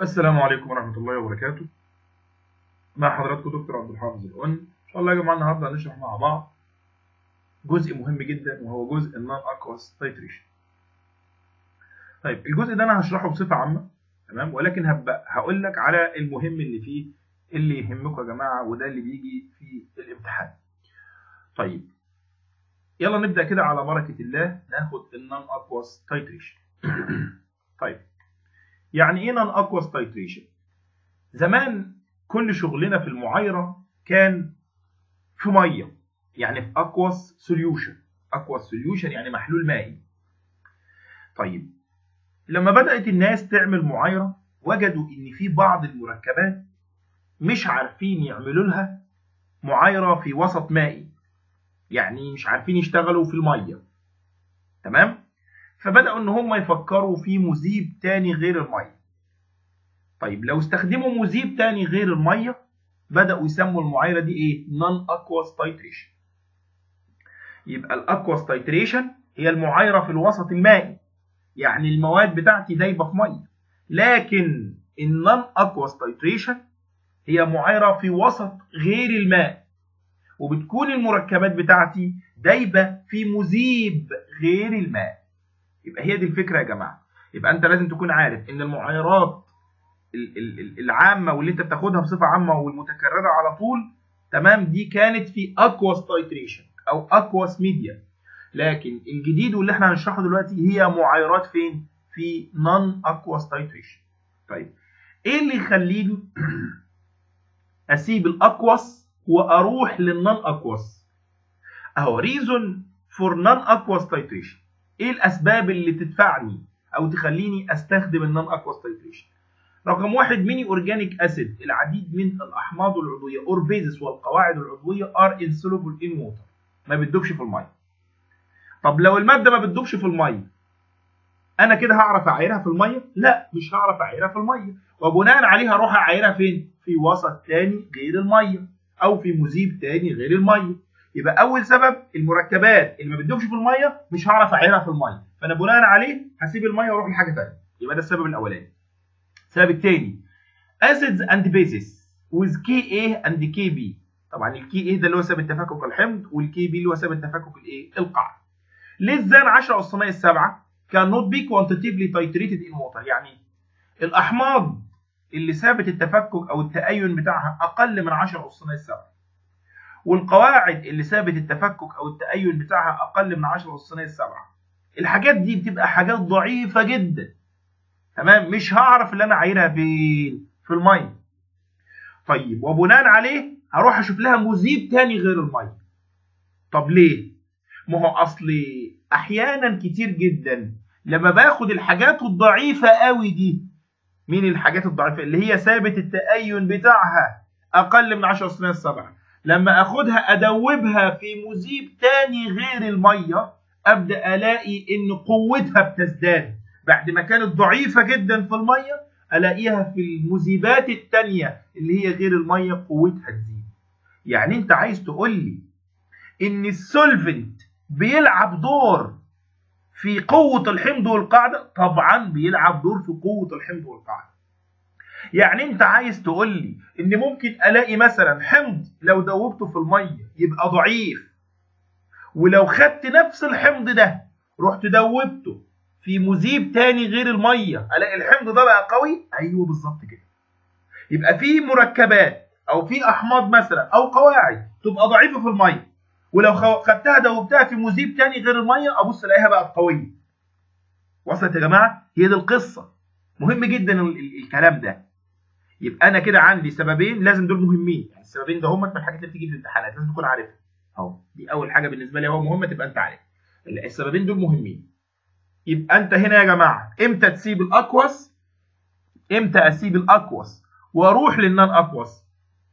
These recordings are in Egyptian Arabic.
السلام عليكم ورحمة الله وبركاته مع حضراتكم دكتور عبد الحافظ الأن إن شاء الله يا جماعة النهاردة هنشرح مع بعض جزء مهم جدا وهو جزء النون أكواس تايتريشن طيب الجزء ده أنا هشرحه بصفة عامة تمام ولكن هبقى هقول لك على المهم اللي فيه اللي يهمكم يا جماعة وده اللي بيجي في الامتحان طيب يلا نبدأ كده على بركة الله ناخد النون أكواس تايتريشن طيب يعني ايه نون اكواس تايتريشن زمان كل شغلنا في المعايره كان في ميه يعني في اكواس سوليوشن اكواس سوليوشن يعني محلول مائي طيب لما بدات الناس تعمل معايره وجدوا ان في بعض المركبات مش عارفين يعملوا لها معايره في وسط مائي يعني مش عارفين يشتغلوا في الميه تمام فبدأوا إن هم يفكروا في مذيب تاني غير المية. طيب لو استخدموا مذيب تاني غير المية بدأوا يسموا المعايرة دي إيه؟ non aqueous titration. يبقى الأكواس تايتريشن هي المعايرة في الوسط المائي. يعني المواد بتاعتي دايبة في مية. لكن النون أكواس تايتريشن هي معايرة في وسط غير الماء. وبتكون المركبات بتاعتي دايبة في مذيب غير الماء. يبقى هي دي الفكره يا جماعه يبقى انت لازم تكون عارف ان المعايرات العامه واللي انت بتاخدها بصفه عامه والمتكرره على طول تمام دي كانت في اكواس تايتريشن او اكواس ميديا لكن الجديد واللي احنا هنشرحه دلوقتي هي معايرات فين في نون اكواس تايتريشن طيب ايه اللي يخليني اسيب الاكواس واروح للنون اكواس اهو ريزون فور نون اكواس تايتريشن ايه الاسباب اللي تدفعني او تخليني استخدم النون اكواس تايتريشن رقم واحد ميني اورجانيك اسيد العديد من الاحماض العضويه اور بيزس والقواعد العضويه ار insoluble ان ووتر ما بتدوبش في الميه طب لو الماده ما بتدوبش في الميه انا كده هعرف اعايرها في الميه لا مش هعرف اعايرها في الميه وبناء عليها اروح اعايرها فين في وسط تاني غير الميه او في مذيب تاني غير الميه يبقى اول سبب المركبات اللي ما بتدوبش في الميه مش هعرف اعيرها في الميه فانا بناء عليه هسيب الميه واروح لحاجه ثانيه يبقى ده السبب الاولاني السبب الثاني acids and bases with Ka and Kb طبعا الكي A ده اللي هو سبب تفكك الحمض والكي بي اللي هو سبب تفكك الايه القاع less than 10 اس ناقص 7 cannot be quantitatively titrated in water يعني الاحماض اللي ثابت التفكك او التأين بتاعها اقل من 10 اس ناقص 7 والقواعد اللي ثابت التفكك او التأين بتاعها اقل من 10 اس ناقص 7 الحاجات دي بتبقى حاجات ضعيفه جدا تمام مش هعرف اللي انا اعايرها فين في الميه طيب وبناء عليه هروح اشوف لها مذيب تاني غير الميه طب ليه ما هو اصل احيانا كتير جدا لما باخد الحاجات الضعيفه قوي دي مين الحاجات الضعيفه اللي هي ثابت التأين بتاعها اقل من 10 اس ناقص 7 لما اخدها ادوبها في مذيب تاني غير الميه ابدا الاقي ان قوتها بتزداد بعد ما كانت ضعيفه جدا في الميه الاقيها في المذيبات التانيه اللي هي غير الميه قوتها تزيد يعني انت عايز تقول لي ان السولفنت بيلعب دور في قوه الحمض والقاعده طبعا بيلعب دور في قوه الحمض والقاعده يعني انت عايز تقول لي ان ممكن الاقي مثلا حمض لو دوبته في الميه يبقى ضعيف ولو خدت نفس الحمض ده رحت دوبته في مذيب تاني غير الميه الاقي الحمض ده بقى قوي ايوه بالظبط كده يبقى في مركبات او في احماض مثلا او قواعد تبقى ضعيفه في الميه ولو خدتها دوبتها في مذيب تاني غير الميه ابص الاقيها بقت قويه وصلت يا جماعه هي دي القصه مهم جدا الكلام ده يبقى انا كده عندي سببين لازم دول مهمين يعني السببين ده هم من الحاجات اللي بتيجي في الامتحانات لازم تكون عارفها اهو دي اول حاجه بالنسبه لي هو مهمه تبقى انت عارف السببين دول مهمين يبقى انت هنا يا جماعه امتى تسيب الاكوس امتى اسيب الاكوس واروح للنون اكوس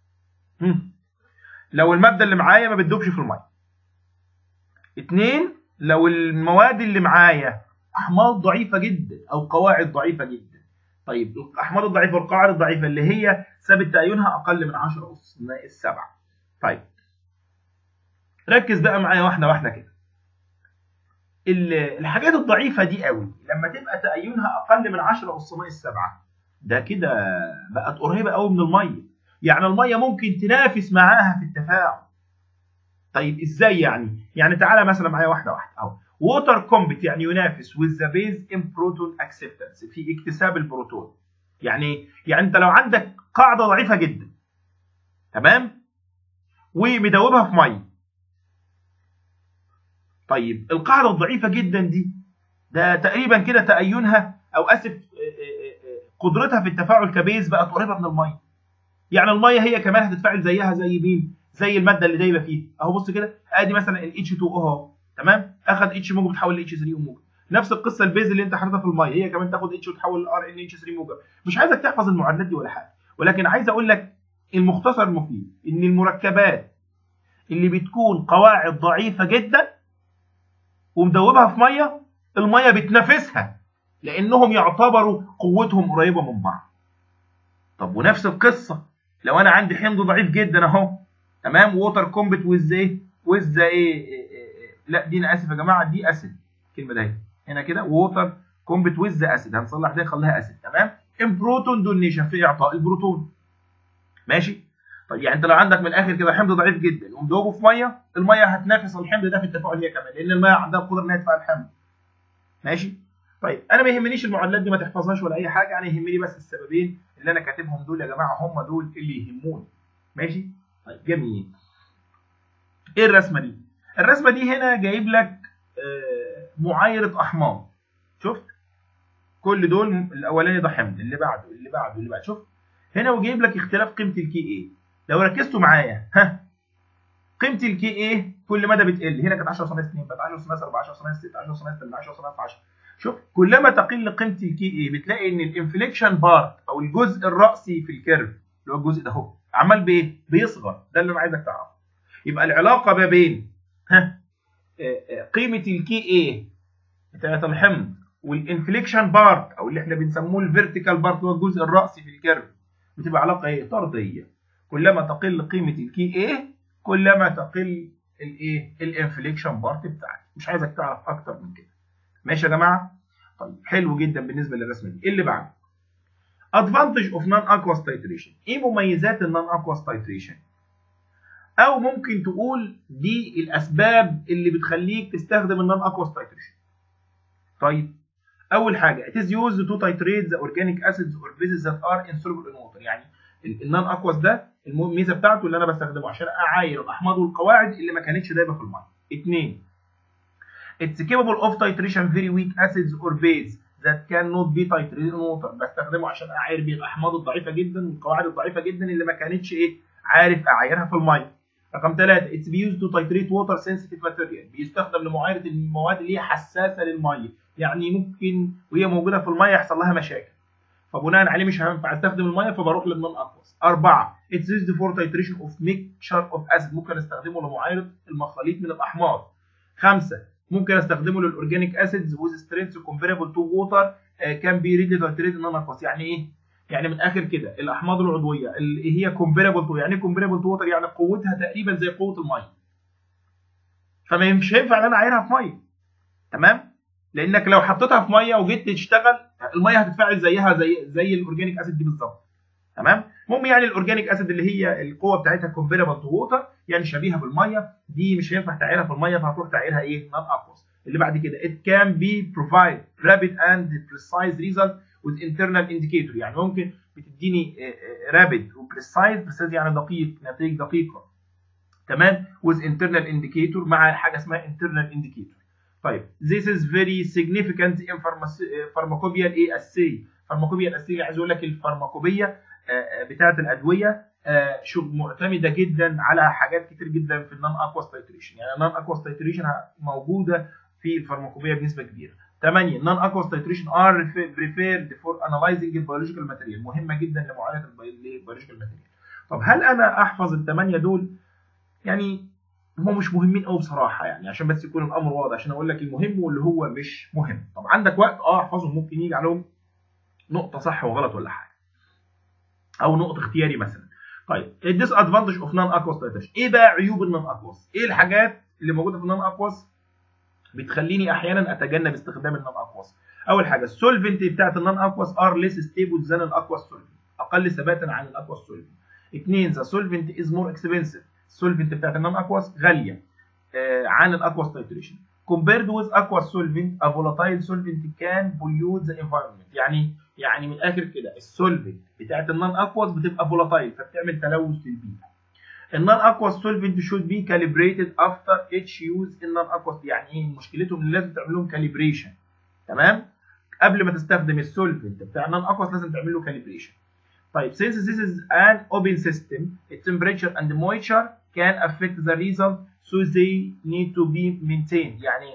لو الماده اللي معايا ما بتدوبش في الميه اتنين لو المواد اللي معايا احماض ضعيفه جدا او قواعد ضعيفه جدا طيب الاحماض الضعيفه والقواعد الضعيفه اللي هي ثابت تأينها اقل من 10 اس ناقص 7 طيب ركز بقى معايا واحده واحده كده الحاجات الضعيفه دي قوي لما تبقى تأينها اقل من 10 اس ناقص 7 ده كده بقت قريبه قوي من الميه يعني الميه ممكن تنافس معاها في التفاعل طيب ازاي يعني يعني تعالى مثلا معايا واحده واحده اهو ووتر كومبت يعني ينافس with the base in proton acceptance في اكتساب البروتون يعني يعني انت لو عندك قاعده ضعيفه جدا تمام ومدوبها في ميه طيب القاعده الضعيفه جدا دي ده تقريبا كده تأينها او اسف قدرتها في التفاعل كبيز بقت قريبه من الميه يعني الميه هي كمان هتتفاعل زيها زي مين زي الماده اللي دايبه فيها اهو بص كده ادي مثلا ال H2O اهو تمام اخذ اتش موجب تحول ل اتش 3 موجب نفس القصه البيز اللي انت حاططها في الميه هي كمان تاخد اتش وتحول لار ان اتش 3 موجب مش عايزك تحفظ المعادلات دي ولا حاجه ولكن عايز اقول لك المختصر المفيد ان المركبات اللي بتكون قواعد ضعيفه جدا ومدوبها في ميه الميه بتنافسها لانهم يعتبروا قوتهم قريبه من بعض طب ونفس القصه لو انا عندي حمض ضعيف جدا اهو تمام ووتر كومبت ويز ايه ويز ايه لا دي انا اسف يا جماعه دي اسيد الكلمه ده هنا كده ووتر كومبت ويز اسيد هنصلح ده نخليها اسيد تمام ان بروتون دونيشن في اعطاء البروتون ماشي طيب يعني انت لو عندك من الاخر كده حمض ضعيف جدا ومدوبه في ميه الميه هتنافس الحمض ده في التفاعل هي كمان لان الميه عندها القدره انها تفعل الحمض ماشي طيب انا ما يهمنيش المعادلات دي ما تحفظهاش ولا اي حاجه انا يهمني بس السببين اللي انا كاتبهم دول يا جماعه هم دول اللي يهموني ماشي طيب جميل ايه الرسمه دي الرسمه دي هنا جايب لك معايره احماض شفت كل دول الاولاني ده حمض اللي بعده اللي بعده اللي بعده شفت هنا وجايب لك اختلاف قيمه الكي ايه لو ركزتوا معايا ها قيمه الكي ايه كل مدى بتقل هنا كانت 10 صنايع 2 بقت 10 صنايع 4 10 صنايع 6 10 صنايع 8 10 صنايع 10 شوف كلما تقل قيمه الكي ايه بتلاقي ان الانفليكشن بارت او الجزء الراسي في الكيرف اللي هو الجزء ده اهو عمال بايه بيصغر ده اللي انا عايزك تعرفه يبقى العلاقه ما بين ها قيمه الكي ايه بتاعت الحمض والانفليكشن بارت او اللي احنا بنسموه الفيرتيكال بارت هو الجزء الراسي في الكيرف بتبقى علاقه ايه طرديه كلما تقل قيمه الكي ايه كلما تقل الايه الانفليكشن بارت بتاعك مش عايزك تعرف اكتر من كده ماشي يا جماعه طيب حلو جدا بالنسبه للرسمه دي ايه اللي بعده advantage of non aqueous titration ايه مميزات النون aqueous titration او ممكن تقول دي الاسباب اللي بتخليك تستخدم النون aqueous titration طيب اول حاجه it is used to titrate the organic acids or bases that are insoluble in water يعني النون aqueous ده الميزه بتاعته اللي انا بستخدمه عشان اعاير الاحماض والقواعد اللي ما كانتش دايبه في الميه اثنين It's capable of titration very weak acids or base that cannot be titrated in water بستخدمه عشان اعاير بيه الاحماض الضعيفه جدا والقواعد الضعيفه جدا اللي ما كانتش ايه عارف اعايرها في الميه رقم ثلاثة it's used to titrate water sensitive material بيستخدم لمعايرة المواد اللي هي حساسة للمية يعني ممكن وهي موجودة في المية يحصل لها مشاكل فبناء عليه مش هينفع استخدم المية فبروح للنون اكوس أربعة it's used for titration of mixture of acid ممكن استخدمه لمعايرة المخاليط من الأحماض خمسة ممكن استخدمه للاورجانيك اسيدز with strength comparable to water can be readily titrated in non aqueous يعني ايه؟ يعني من الاخر كده الاحماض العضويه اللي هي كومبيرابل تو يعني ايه كومبيرابل تو ووتر يعني قوتها تقريبا زي قوه الميه فما مش هينفع ان انا اعايرها في ميه تمام لانك لو حطيتها في ميه وجيت تشتغل الميه هتتفاعل زيها زي زي الاورجانيك اسيد دي بالظبط تمام المهم يعني الاورجانيك اسيد اللي هي القوه بتاعتها كومبيرابل تو ووتر يعني شبيهه بالميه دي مش هينفع تعايرها في الميه فهتروح تعايرها ايه نون اكوس اللي بعد كده it can be provide rapid and precise result with internal indicator يعني ممكن بتديني رابد وبريسايز بريسايز يعني دقيق نتائج دقيقه تمام with internal indicator مع حاجه اسمها internal indicator طيب this is very significant in pharmacopoeia ايه assay pharmacopoeia assay عايز اقول لك الفارماكوبيه بتاعه الادويه شغل معتمده جدا على حاجات كتير جدا في النون اكواس تايتريشن يعني النون اكواس تايتريشن موجوده في الفارماكوبيه بنسبه كبيره 8 non aqueous titration are preferred for analyzing biological material مهمه جدا لمعالجه البيولوجيكال material طب هل انا احفظ الثمانيه دول يعني هم مش مهمين قوي بصراحه يعني عشان بس يكون الامر واضح عشان اقول لك المهم واللي هو مش مهم طب عندك وقت اه احفظهم ممكن يجي عليهم نقطه صح وغلط ولا حاجه او نقطه اختياري مثلا طيب الديس ادفانتج اوف نون اكواس تايتريشن ايه بقى عيوب النون اكواس ايه الحاجات اللي موجوده في النون اكواس بتخليني احيانا اتجنب استخدام النون اكواس اول حاجه السولفنت بتاعت النون اكواس ار ليس ستيبل ذان الاكواس سولفنت اقل ثباتا عن الاكواس سولفنت اثنين ذا سولفنت از مور اكسبنسيف السولفنت بتاعت النون اكواس غاليه آه عن الاكواس تايتريشن compared with aqueous solvent a volatile solvent can pollute the environment يعني يعني من الاخر كده السولفنت بتاعت النون اكواس بتبقى فولاتايل فبتعمل تلوث للبيئه النون اكواس سولفنت should be calibrated after each use in non aqueous يعني ايه مشكلتهم ان لازم تعمل لهم كاليبريشن تمام قبل ما تستخدم السولفنت بتاع النون اكواس لازم تعمل له كاليبريشن طيب since this is an open system its temperature and moisture can affect the result so they need to be maintained يعني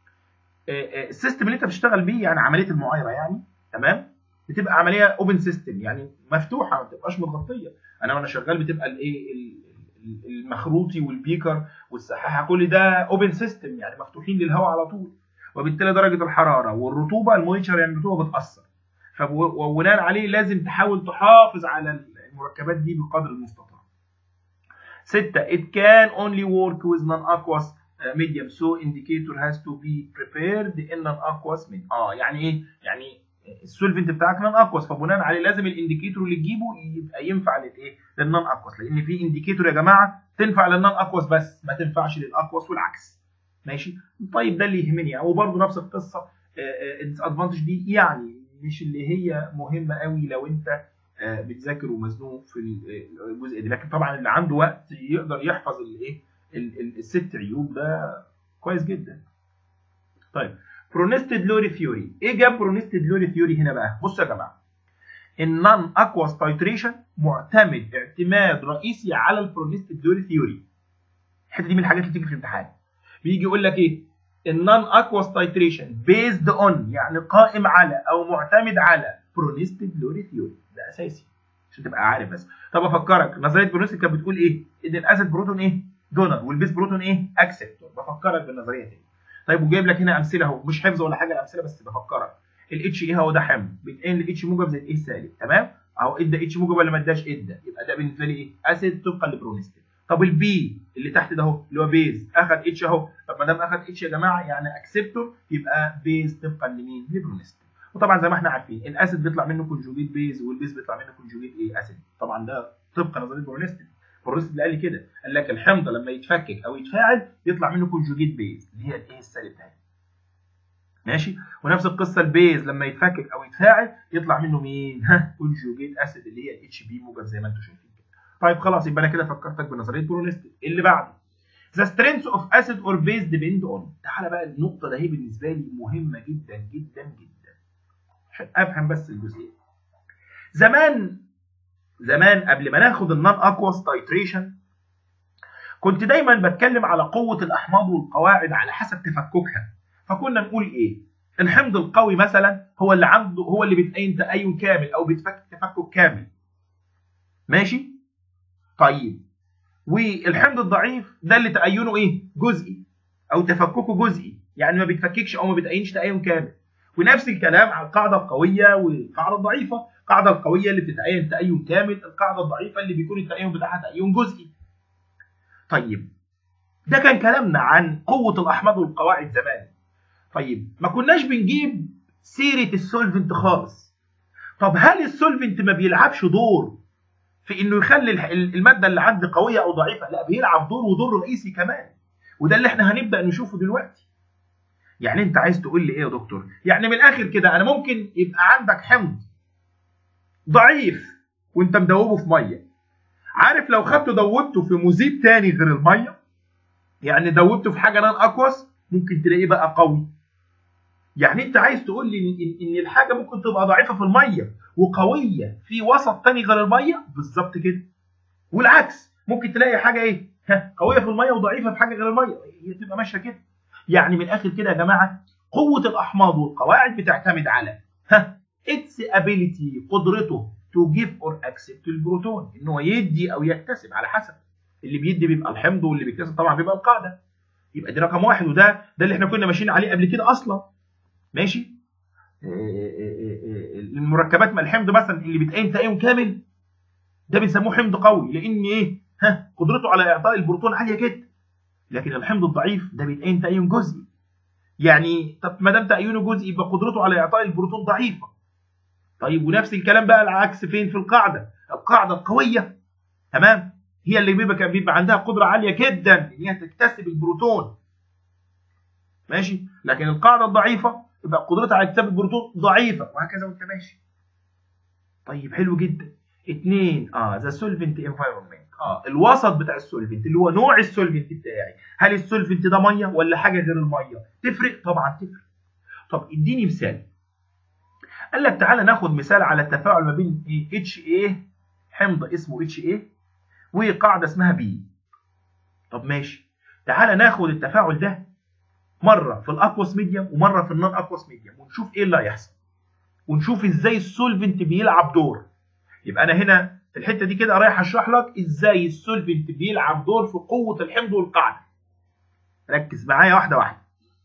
السيستم اللي انت بتشتغل بيه يعني عمليه المعايره يعني تمام بتبقى عمليه اوبن سيستم يعني مفتوحه ما بتبقاش متغطيه انا وانا شغال بتبقى الايه المخروطي والبيكر والسحاحه كل ده اوبن سيستم يعني مفتوحين للهواء على طول وبالتالي درجه الحراره والرطوبه المويتشر يعني الرطوبه بتاثر فبناء عليه لازم تحاول تحافظ على المركبات دي بقدر المستطاع. ستة it can only work with non-aqueous medium so indicator has to be prepared in non-aqueous medium. اه يعني ايه؟ يعني السولفنت بتاعك نون اكواس فبناء عليه لازم الانديكيتور اللي تجيبه يبقى ينفع للايه؟ للنون اكواس لان في انديكيتور يا جماعه تنفع للنون اكواس بس ما تنفعش للاكواس والعكس. ماشي؟ طيب ده اللي يهمني وبرده نفس القصه الديس ادفانتج دي يعني مش اللي هي مهمه قوي لو انت بتذاكر ومزنوق في الجزء ده لكن طبعا اللي عنده وقت يقدر يحفظ الايه الست عيوب ده كويس جدا طيب برونستد لوري ثيوري ايه جاب برونستد لوري ثيوري هنا بقى بصوا يا جماعه النون اكواس تايتريشن معتمد اعتماد رئيسي على البرونستد لوري ثيوري الحته دي من الحاجات اللي بتيجي في الامتحان بيجي يقول لك ايه النون اكواس تايتريشن بيزد اون يعني قائم على او معتمد على برونستد لوري ثيوري ده اساسي عشان تبقى عارف بس طب افكرك نظريه برونستد كانت بتقول ايه ان الاسيد بروتون ايه دونر والبيس بروتون ايه اكسبتور بفكرك بالنظريه دي طيب وجايب لك هنا امثله اهو مش حفظ ولا حاجه الامثله بس بفكرك الاتش ايه هو ده حمض بيتقال الاتش موجب زي الايه سالب تمام اهو ادى اتش موجب ولا ما اداش ادى يبقى ده بالنسبه لي ايه اسيد طبقا لبرونستد طب البي اللي تحت ده اهو اللي هو بيز اخد اتش اهو طب ما دام اخد اتش يا جماعه يعني اكسبتور يبقى بيز طبقا لمين لبرونستد وطبعا زي ما احنا عارفين الاسيد بيطلع منه كونجوجيت بيز والبيز بيطلع منه كونجوجيت ايه اسيد طبعا ده طبقا نظريه برونستد برونستد اللي قال لي كده قال لك الحمض لما يتفكك او يتفاعل يطلع منه كونجوجيت بيز اللي هي الايه السالب ده ماشي ونفس القصه البيز لما يتفكك او يتفاعل يطلع منه مين ها كونجوجيت اسيد اللي هي الاتش بي موجب زي ما انتم شايفين كده طيب خلاص يبقى انا كده فكرتك بنظريه برونستد اللي بعده The strength of acid or base depend on تعالى بقى النقطة ده هي بالنسبة لي مهمة جدا جدا جدا عشان أفهم بس الجزئية زمان زمان قبل ما ناخد النون اكواس تايتريشن كنت دايما بتكلم على قوة الأحماض والقواعد على حسب تفككها فكنا نقول إيه الحمض القوي مثلا هو اللي عنده هو اللي بيتأين تأين كامل أو بيتفكك تفكك كامل ماشي طيب والحمض الضعيف ده اللي تأينه ايه؟ جزئي او تفككه جزئي يعني ما بيتفككش او ما بيتأينش تأين كامل ونفس الكلام على القاعده القويه والقاعده الضعيفه القاعده القويه اللي بتتأين تأين كامل القاعده الضعيفه اللي بيكون التأين بتاعها تأين جزئي طيب ده كان كلامنا عن قوه الاحماض والقواعد زمان طيب ما كناش بنجيب سيره السولفنت خالص طب هل السولفنت ما بيلعبش دور في انه يخلي الماده اللي عندي قويه او ضعيفه لا بيلعب دور ودور رئيسي كمان وده اللي احنا هنبدا نشوفه دلوقتي يعني انت عايز تقول لي ايه يا دكتور يعني من الاخر كده انا ممكن يبقى عندك حمض ضعيف وانت مدوبه في ميه عارف لو خدته دوبته في مذيب تاني غير الميه يعني دوبته في حاجه نان اكواس ممكن تلاقيه بقى قوي يعني انت عايز تقول لي ان ان الحاجه ممكن تبقى ضعيفه في الميه وقويه في وسط تاني غير الميه بالظبط كده والعكس ممكن تلاقي حاجه ايه ها قويه في الميه وضعيفه في حاجه غير الميه هي تبقى ماشيه كده يعني من الاخر كده يا جماعه قوه الاحماض والقواعد بتعتمد على ها its ability قدرته to give or accept البروتون ان هو يدي او يكتسب على حسب اللي بيدي بيبقى الحمض واللي بيكتسب طبعا بيبقى القاعده يبقى دي رقم واحد وده ده اللي احنا كنا ماشيين عليه قبل كده اصلا ماشي المركبات مع الحمض مثلا اللي بتقيم تقييم كامل ده بنسموه حمض قوي لان ايه ها قدرته على اعطاء البروتون عاليه جدا لكن الحمض الضعيف ده بيتقيم تقييم جزئي يعني طب ما دام تأيونه جزئي يبقى قدرته على اعطاء البروتون ضعيفه طيب ونفس الكلام بقى العكس فين في القاعده القاعده القويه تمام هي اللي بيبقى كان بيبقى عندها قدره عاليه جدا ان هي تكتسب البروتون ماشي لكن القاعده الضعيفه يبقى قدرتها على اكتساب البروتون ضعيفه وهكذا وانت ماشي طيب حلو جدا اثنين اه ذا سولفنت انفايرمنت اه الوسط بتاع السولفنت اللي هو نوع السولفنت بتاعي هل السولفنت ده ميه ولا حاجه غير الميه تفرق طبعا تفرق طب اديني مثال قال لك تعالى ناخد مثال على التفاعل ما بين اتش ايه حمض اسمه اتش ايه وقاعده اسمها بي طب ماشي تعالى ناخد التفاعل ده مره في الاكوس ميديوم ومره في النون اكوس ميديوم ونشوف ايه اللي هيحصل ونشوف ازاي السولفنت بيلعب دور يبقى انا هنا في الحته دي كده رايح اشرح لك ازاي السولفنت بيلعب دور في قوه الحمض والقاعده ركز معايا واحده واحده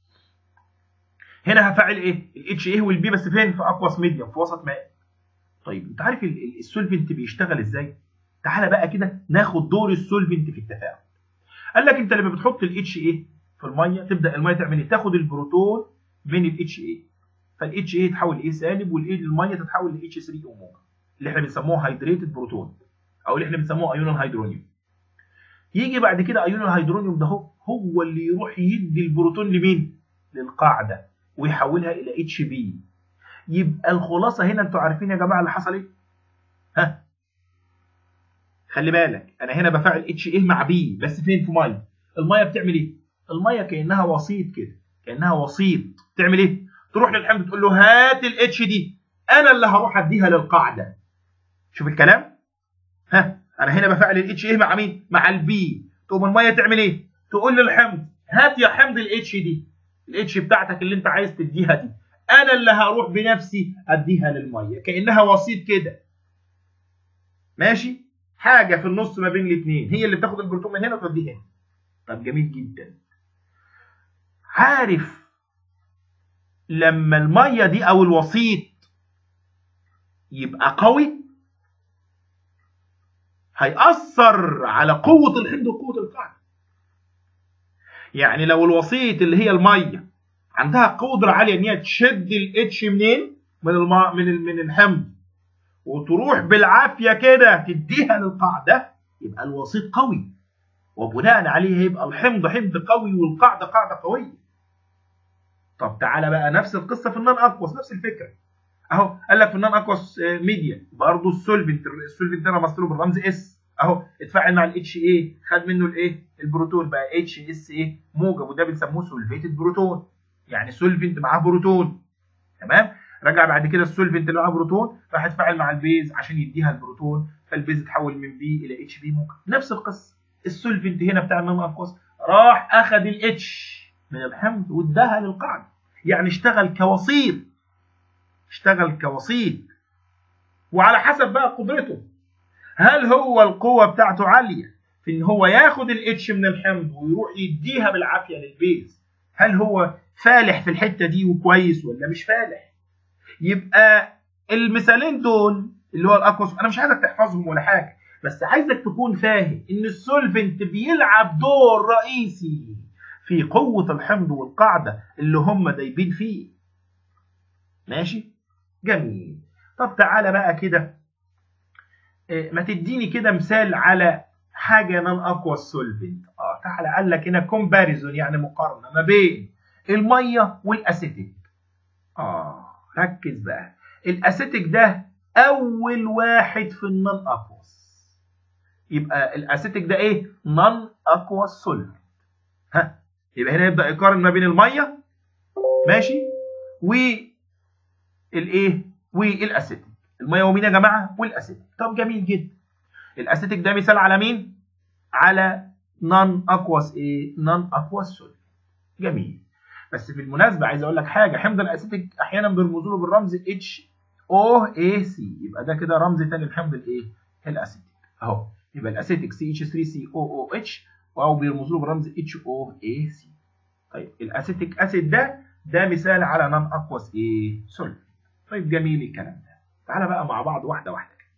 هنا هفعل ايه الاتش ايه والبي بس فين في اكواس ميديوم في وسط ماء طيب انت عارف السولفنت بيشتغل ازاي تعالى بقى كده ناخد دور السولفنت في التفاعل قال لك انت لما بتحط الاتش ايه في الميه تبدا الميه تعمل ايه تاخد البروتون من الاتش ايه فالاتش ايه يتحول لايه سالب والايه الميه تتحول ل اتش 3 او موجب اللي احنا بنسموه هيدريتد بروتون او اللي احنا بنسموه ايون الهيدرونيوم يجي بعد كده ايون الهيدرونيوم ده هو هو اللي يروح يدي البروتون لمين للقاعده ويحولها الى اتش بي يبقى الخلاصه هنا انتوا عارفين يا جماعه اللي حصل ايه ها خلي بالك انا هنا بفعل اتش ايه مع بي بس فين في ميه الميه بتعمل ايه الميه كانها وسيط كده كانها وسيط تعمل ايه تروح للحمض تقول له هات الاتش دي انا اللي هروح اديها للقاعده شوف الكلام ها انا هنا بفعل الاتش ايه مع مين مع البي تقوم الميه تعمل ايه تقول للحمض هات يا حمض الاتش دي الاتش بتاعتك اللي انت عايز تديها دي انا اللي هروح بنفسي اديها للميه كانها وسيط كده ماشي حاجه في النص ما بين الاثنين هي اللي بتاخد البروتون من هنا وتوديه هنا طب جميل جدا عارف لما الميه دي او الوسيط يبقى قوي هيأثر على قوة الحمض وقوة القاعدة. يعني لو الوسيط اللي هي المية عندها قدرة عالية إن هي تشد الاتش منين؟ من الم... من ال... من الحمض وتروح بالعافية كده تديها للقاعدة يبقى الوسيط قوي وبناء عليه هيبقى الحمض حمض قوي والقاعدة قاعدة قوية. طب تعالى بقى نفس القصة في النون أكوس نفس الفكرة. اهو قال لك في النون اكواس ميديا برضه السولفنت السولفنت انا بصله بالرمز اس اهو اتفاعل مع الاتش اي خد منه الايه البروتون بقى اتش اس اي موجب وده بنسموه سولفيتد بروتون يعني سولفنت معاه بروتون تمام رجع بعد كده السولفنت اللي معاه بروتون راح اتفاعل مع البيز عشان يديها البروتون فالبيز اتحول من بي الى اتش بي موجب نفس القصه السولفنت هنا بتاع النون اكواس راح اخد الاتش من الحمض واداها للقاعده يعني اشتغل كوسيط اشتغل كوسيط وعلى حسب بقى قدرته هل هو القوة بتاعته عالية في ان هو ياخد الاتش من الحمض ويروح يديها بالعافية للبيز هل هو فالح في الحتة دي وكويس ولا مش فالح يبقى المثالين دول اللي هو الاكوس انا مش عايزك تحفظهم ولا حاجة بس عايزك تكون فاهم ان السولفنت بيلعب دور رئيسي في قوة الحمض والقاعدة اللي هم دايبين فيه ماشي جميل طب تعالى بقى كده إيه ما تديني كده مثال على حاجه نون اقوى السولفنت اه تعالى قال لك هنا كومباريزون يعني مقارنه ما بين الميه والاسيتيك اه ركز بقى الاسيتيك ده اول واحد في النون اكوس يبقى الاسيتيك ده ايه نون اقوى سولفنت ها يبقى هنا يبدا يقارن ما بين الميه ماشي و الايه والاسيتيك الميه ومين يا جماعه والاسيتيك طب جميل جدا الاسيتيك ده مثال على مين على نون اكواس ايه نون اكواس سولفنت جميل بس في المناسبه عايز اقول لك حاجه حمض الاسيتيك احيانا بيرمزوا له بالرمز اتش او اي سي يبقى ده كده رمز تاني لحمض الايه الاسيتيك اهو يبقى الاسيتيك سي اتش 3 سي او او اتش او بيرمزوا له بالرمز اتش او اي سي طيب الاسيتيك اسيد ده ده مثال على نون اكواس ايه سولفنت طيب جميل الكلام ده تعالى بقى مع بعض واحده واحده كده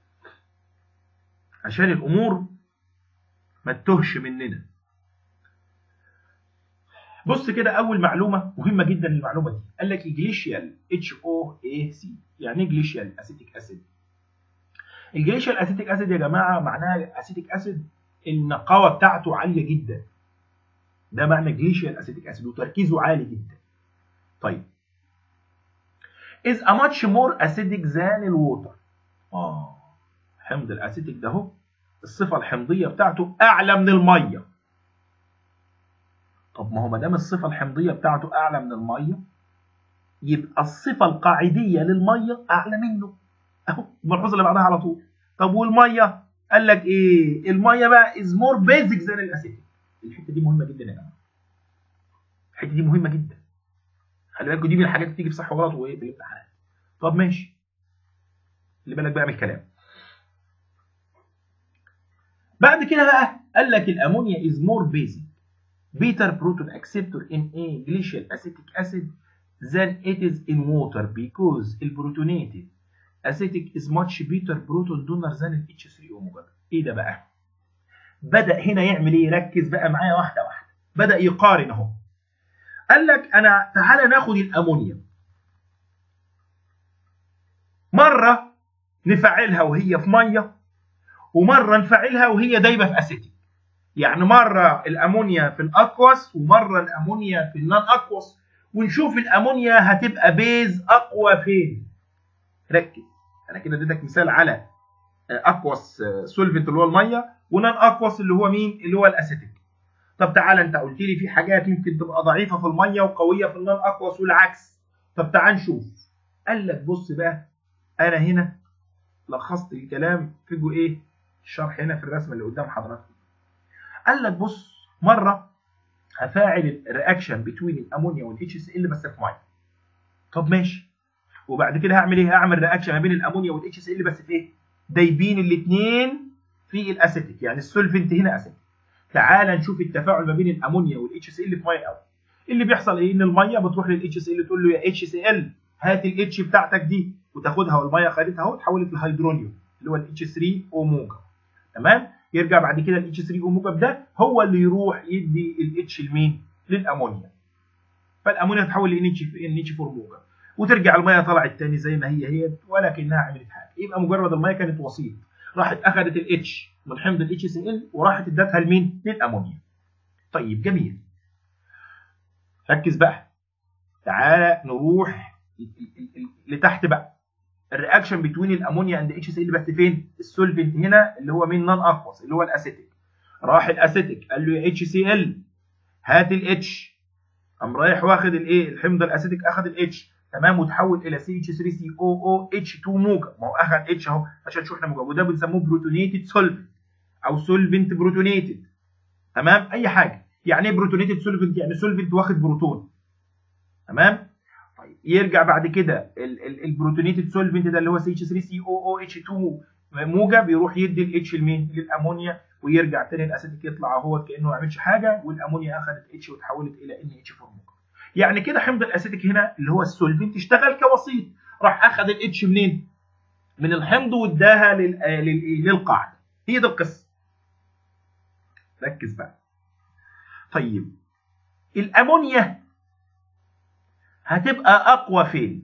عشان الامور ما تتهش مننا بص كده اول معلومه مهمه جدا المعلومه دي قال لك جليشيال اتش او اي سي يعني ايه جليشيال اسيتيك اسيد الجليشيال اسيتيك اسيد يا جماعه معناها اسيتيك اسيد النقاوه بتاعته عاليه جدا ده معنى جليشيال اسيتيك اسيد وتركيزه عالي جدا طيب is a much more acidic than الووتر اه حمض الاسيتيك ده اهو الصفه الحمضيه بتاعته اعلى من الميه طب ما هو ما دام الصفه الحمضيه بتاعته اعلى من الميه يبقى الصفه القاعديه للميه اعلى منه اهو الملحوظه اللي بعدها على طول طب والميه قال لك ايه الميه بقى از مور بيزك ذان الاسيتيك الحته دي مهمه جدا يا جماعه الحته دي مهمه جدا خلي بالكوا دي من الحاجات اللي بتيجي في صح وغلط وايه في الامتحانات طب ماشي اللي بالك بقى من الكلام بعد كده بقى قال لك الامونيا از مور بيزك بيتر بروتون اكسبتور ان ايه جليشيال اسيتيك اسيد than it is in water because البروتونيتد اسيتيك is much better proton donor than ال H3O موجب ايه ده بقى بدأ هنا يعمل ايه ركز بقى معايا واحده واحده بدأ يقارن اهو قال لك انا تعالى ناخد الامونيا مره نفعلها وهي في ميه ومره نفعلها وهي دايبه في اسيتيك يعني مره الامونيا في الاكوس ومره الامونيا في النون اكوس ونشوف الامونيا هتبقى بيز اقوى فين ركز انا كده اديتك مثال على اكوس سولفنت اللي هو الميه ونون اكوس اللي هو مين اللي هو الاسيتيك طب تعالى انت قلت لي في حاجات ممكن تبقى ضعيفه في الميه وقويه في النون اكوس والعكس طب تعال نشوف قال لك بص بقى انا هنا لخصت الكلام في جو ايه الشرح هنا في الرسمه اللي قدام حضراتكم قال لك بص مره هفاعل الرياكشن بين الامونيا والاتش سي ال بس في ميه طب ماشي وبعد كده هعمل ايه هعمل رياكشن ما بين الامونيا والاتش سي ال بس في ايه دايبين الاثنين في الاسيتيك يعني السولفنت هنا اسيتيك تعال نشوف التفاعل ما بين الامونيا والاتش سي ال في ميه الاول اللي بيحصل ايه ان الميه بتروح للاتش سي ال تقول له يا اتش سي ال هات الاتش بتاعتك دي وتاخدها والميه خدتها اهو اتحولت لهيدرونيوم اللي هو الاتش 3 او موجب تمام يرجع بعد كده الاتش 3 او موجب ده هو اللي يروح يدي الاتش لمين للامونيا فالامونيا تتحول لان اتش ان اتش 4 موجب وترجع الميه طلعت تاني زي ما هي هي ولكنها عملت حاجه يبقى مجرد الميه كانت وسيط راحت اخذت الاتش من حمض الاتش سي ال وراحت ادتها لمين للامونيا طيب جميل ركز بقى تعالى نروح لتحت بقى الرياكشن بين الامونيا اند اتش سي ال بس فين السولفنت هنا اللي هو مين نون اكوس اللي هو الاسيتيك راح الاسيتيك قال له يا اتش سي ال هات الاتش قام رايح واخد الايه الحمض الاسيتيك اخد الاتش تمام وتحول الى سي اتش 3 سي او او اتش 2 موجب ما هو اخد اتش اهو عشان شو احنا موجب وده بنسموه بروتونيتد سولفنت او سولفنت بروتونيتد تمام اي حاجه يعني ايه بروتونيتد سولفنت يعني سولفنت واخد بروتون تمام طيب يرجع بعد كده البروتونيتد سولفنت ده اللي هو سي اتش 3 سي او او اتش 2 موجب يروح يدي الاتش لمين للامونيا ويرجع تاني الاسيتيك يطلع اهو كانه ما عملش حاجه والامونيا اخذت اتش وتحولت الى ان اتش 4 موجب يعني كده حمض الاسيتيك هنا اللي هو السولفنت اشتغل كوسيط راح اخذ الاتش منين من الحمض واداها للقاعده هي دي القصه ركز بقى طيب الامونيا هتبقى اقوى فين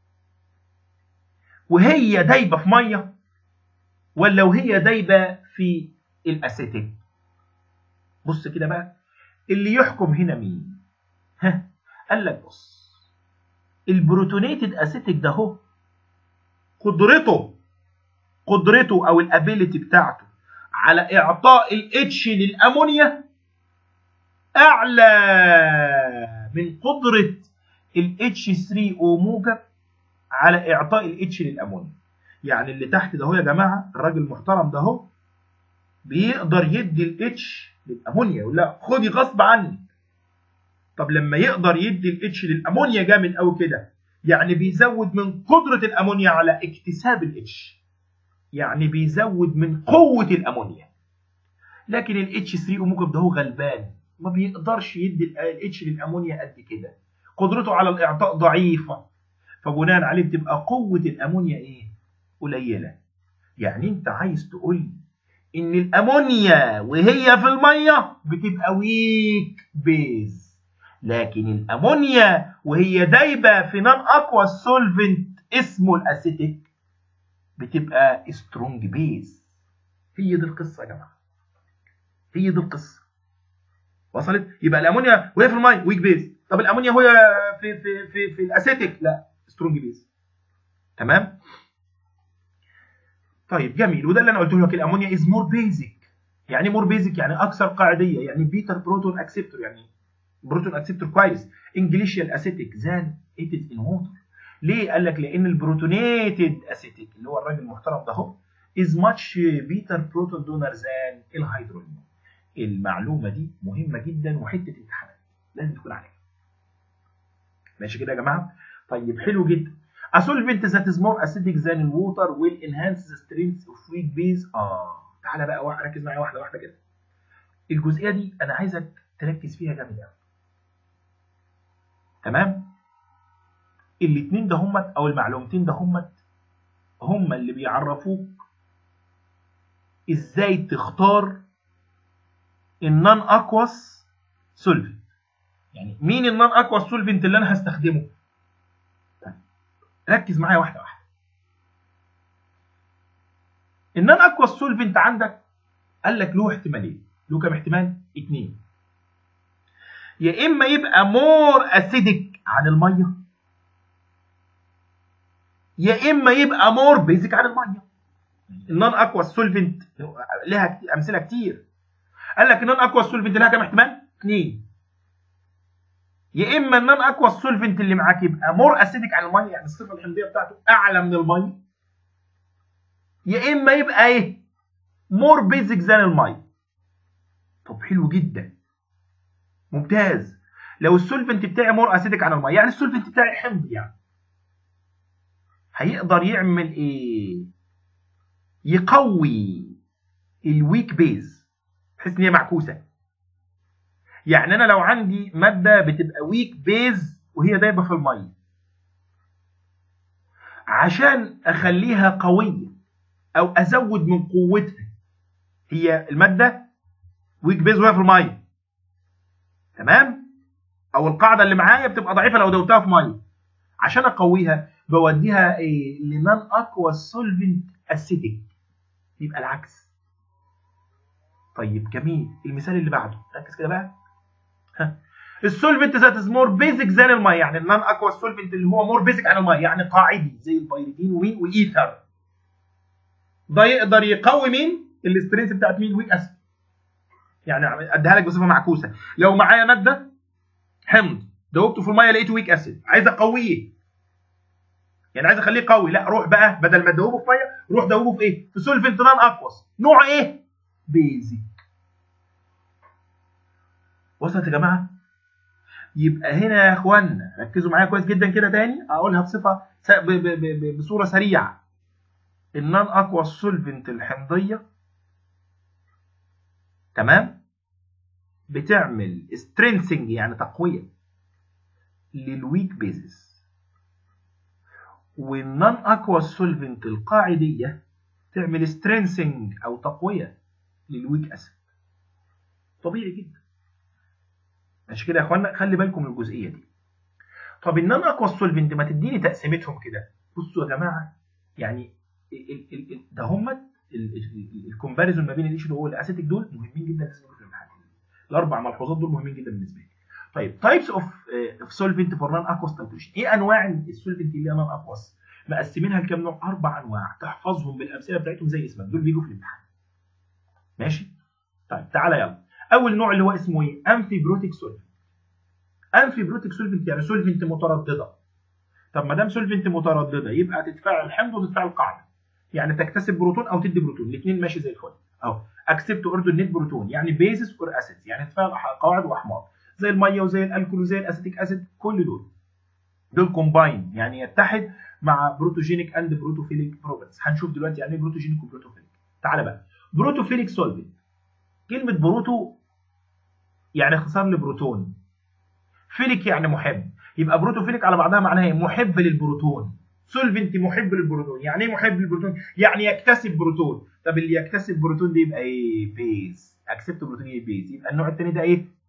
وهي دايبه في ميه ولا وهي دايبه في الاسيتيك بص كده بقى اللي يحكم هنا مين ها قال لك بص البروتونيتد اسيتيك ده هو قدرته قدرته او الابيليتي بتاعته على اعطاء الاتش للامونيا اعلى من قدره الاتش 3 او موجب على اعطاء الاتش للامونيا يعني اللي تحت ده هو يا جماعه الراجل المحترم ده هو بيقدر يدي الاتش للامونيا يقول لا خدي غصب عنك طب لما يقدر يدي الاتش للامونيا جامد قوي كده يعني بيزود من قدره الامونيا على اكتساب الاتش يعني بيزود من قوه الامونيا لكن الاتش 3 او موجب ده هو غلبان ما بيقدرش يدي الاتش للامونيا قد كده قدرته على الاعطاء ضعيفه فبناء عليه بتبقى قوه الامونيا ايه قليله يعني انت عايز تقول لي ان الامونيا وهي في الميه بتبقى ويك بيز لكن الامونيا وهي دايبه في نون اكوا سولفنت اسمه الاسيتيك بتبقى سترونج بيز هي دي القصه يا جماعه هي دي القصه وصلت يبقى الامونيا وهي في الماء ويك بيز طب الامونيا وهي في في في في الاسيتيك لا سترونج بيز تمام طيب جميل وده اللي انا قلت لك الامونيا از مور بيزك يعني مور بيزك يعني اكثر قاعديه يعني بيتر بروتون اكسبتور يعني بروتون اكسبتور كويس انجليشيال اسيتيك زان ات از ان ووتر ليه قال لك لان البروتونيتد اسيتيك اللي هو الراجل المحترم ده اهو از ماتش بيتر بروتون دونر زان الهيدروجين المعلومه دي مهمه جدا وحته امتحانات لازم تكون عليها ماشي كده يا جماعه طيب حلو جدا A solvent that is more acidic than water will enhance the strength of weak base. اه تعالى بقى ركز معايا واحده واحده كده. الجزئيه دي انا عايزك تركز فيها جامد قوي. تمام؟ الاثنين ده همت او المعلومتين ده همت هم اللي بيعرفوك ازاي تختار النون اكواس سولفنت. يعني مين النون اكواس سولفنت اللي انا هستخدمه؟ ركز معايا واحده واحده النون اكوا سولفنت عندك قال لك له احتمالين له كام احتمال اتنين يا اما يبقى مور اسيدك عن الميه يا اما يبقى مور بيزك عن الميه النون اكوا سولفنت لها امثله كتير قال لك النون اكوا سولفنت لها كام احتمال اتنين يا اما النون اكوا سولفنت اللي معاك يبقى مور اسيدك عن الميه يعني الصفه الحمضيه بتاعته اعلى من الميه يا اما يبقى ايه مور بيزك زان الميه طب حلو جدا ممتاز لو السولفنت بتاعي مور اسيدك عن الميه يعني السولفنت بتاعي حمض يعني هيقدر يعمل ايه يقوي الويك بيز بحيث ان هي معكوسه يعني انا لو عندي ماده بتبقى ويك بيز وهي دايبه في الميه عشان اخليها قويه او ازود من قوتها هي الماده ويك بيز وهي في الميه تمام او القاعده اللي معايا بتبقى ضعيفه لو دوتها في ميه عشان اقويها بوديها ايه لنان اكوا سولفنت اسيتيك يبقى العكس طيب جميل المثال اللي بعده ركز كده بقى السولفنت ذات از مور بيزك زان الميه يعني النون اكوا سولفنت اللي هو مور بيزك عن الميه يعني قاعدي زي البيريدين ومين والايثر ده يقدر يقوي مين الاسترينث بتاعت مين ويك اسيد يعني اديها لك بصفه معكوسه لو معايا ماده حمض دوبته في الميه لقيته ويك اسيد عايز اقويه يعني عايز اخليه قوي لا روح بقى بدل ما تدوبه في ميه روح دوبه في ايه في سولفنت نون اكواس نوع ايه بيزك وصلت يا جماعه يبقى هنا يا اخوانا ركزوا معايا كويس جدا كده تاني اقولها بصفه س... ب... ب... ب... بصوره سريعه النون اكوا سولفنت الحمضيه تمام بتعمل سترينسنج يعني تقويه للويك بيزس والنون اكوا سولفنت القاعديه تعمل سترينسنج او تقويه للويك اسيد طبيعي جدا ماشي كده يا اخوانا خلي بالكم من الجزئيه دي طب النون اكوا سولفنت ما تديني تقسيمتهم كده بصوا يا جماعه يعني ال ال ال ده هم الكومباريزون ما بين الايش اللي هو الاسيتيك دول مهمين جدا لازم في الامتحان الاربع ملحوظات دول مهمين جدا بالنسبه لي طيب تايبس اوف اوف سولفنت فور نون اكواس تايتريشن ايه انواع السولفنت اللي هي نون اكواس مقسمينها لكام نوع اربع انواع تحفظهم بالامثله بتاعتهم زي اسمك دول بيجوا في الامتحان ماشي طيب تعالى يلا اول نوع اللي هو اسمه ايه امفيبروتيك سولفنت امفيبروتيك سولفنت يعني سولفنت متردده طب ما دام سولفنت متردده يبقى تتفاعل حمض وتتفاعل قاعده يعني تكتسب بروتون او تدي بروتون الاثنين ماشي زي الفل اهو اكسبت اوردينيت بروتون يعني بيزس اور اسيدز يعني تتفاعل قواعد واحماض زي الميه وزي الالكول وزي الاسيتيك اسيد كل دول دول كومباين يعني يتحد مع بروتوجينيك اند بروتوفيليك بروبرتيز هنشوف دلوقتي يعني ايه بروتوجينيك وبروتوفيليك تعالى بقى بروتوفيليك سولفنت كلمه بروتو يعني اختصار لبروتون فيليك يعني محب يبقى بروتوفيليك على بعضها معناها ايه محب للبروتون سولفنت محب للبروتون يعني ايه محب للبروتون يعني يكتسب بروتون طب اللي يكتسب بروتون ده يبقى ايه بيز اكسبت بروتون ايه بيز يبقى النوع الثاني ده ايه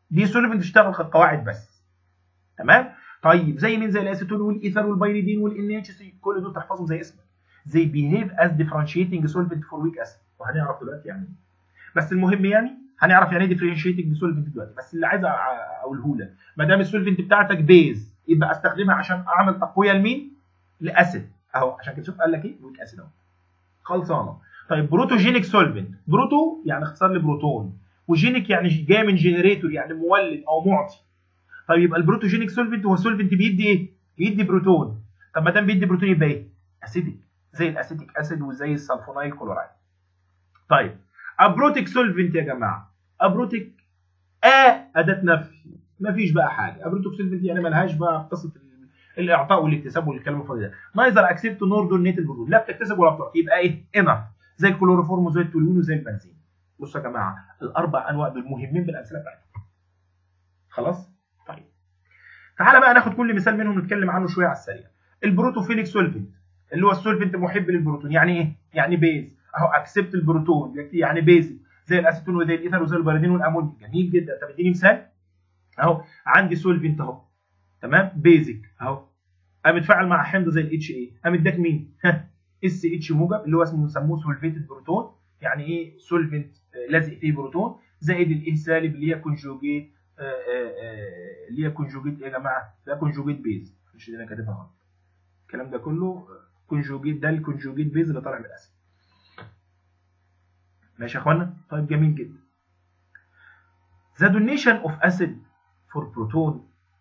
دي سولفنت تشتغل كقواعد بس تمام طيب زي مين زي الاسيتون والايثر والبيريدين والان اتش سي كل دول تحفظهم زي اسمك زي بيهيف از ديفرنشيتنج سولفنت فور ويك اسيد وهنعرف دلوقتي يعني ايه بس المهم يعني هنعرف يعني ايه ديفرنشيتنج سولفنت دلوقتي بس اللي عايز اقوله لك ما دام السولفنت بتاعتك بيز يبقى استخدمها عشان اعمل تقويه لمين؟ لاسيد اهو عشان كده شوف قال لك ايه ويك اسيد اهو خلصانه طيب بروتوجينيك سولفنت بروتو يعني اختصار لبروتون وجينيك يعني جاي من جنريتور يعني مولد او معطي طيب يبقى البروتوجينيك سولفنت هو سولفنت بيدي ايه؟ بيدي بروتون طب ما دام بيدي بروتون يبقى ايه؟ اسيدك زي الاسيتيك اسيد وزي السلفونايل كلورايد طيب ابروتيك سولفنت يا جماعه ابروتيك ا اداه نفي مفيش بقى حاجه ابروتيك سولفنت يعني ملهاش بقى قصه الاعطاء والاكتساب والكلام الفاضي ده نايزر اكسبت نور دونيت البروتون لا بتكتسب ولا بتعطي يبقى ايه انف زي الكلوروفورم وزي التولوين وزي البنزين بصوا يا جماعه الاربع انواع دول مهمين بالامثله بتاعتهم خلاص طيب تعالى بقى ناخد كل مثال منهم نتكلم عنه شويه على السريع البروتوفيليك سولفنت اللي هو السولفنت محب للبروتون يعني ايه يعني بيز اهو اكسبت البروتون يعني بيزك زي الاسيتون وزي الايثر وزي البيريدين والامونيا جميل جدا طب اديني مثال اهو عندي سولفنت اهو تمام بيزك اهو قام اتفاعل مع حمض زي الاتش اي قام اداك مين اس اتش موجب اللي هو اسمه بيسموه سولفيتد بروتون يعني ايه سولفنت لازق فيه بروتون زائد الايه سالب اللي هي كونجوجيت اللي هي كونجوجيت ايه يا جماعه ده كونجوجيت بيز مش اللي انا كاتبها غلط الكلام ده كله كونجوجيت ده الكونجوجيت بيز اللي طالع من الاسيد ماشي يا اخوانا طيب جميل جدا the donation of acid for proton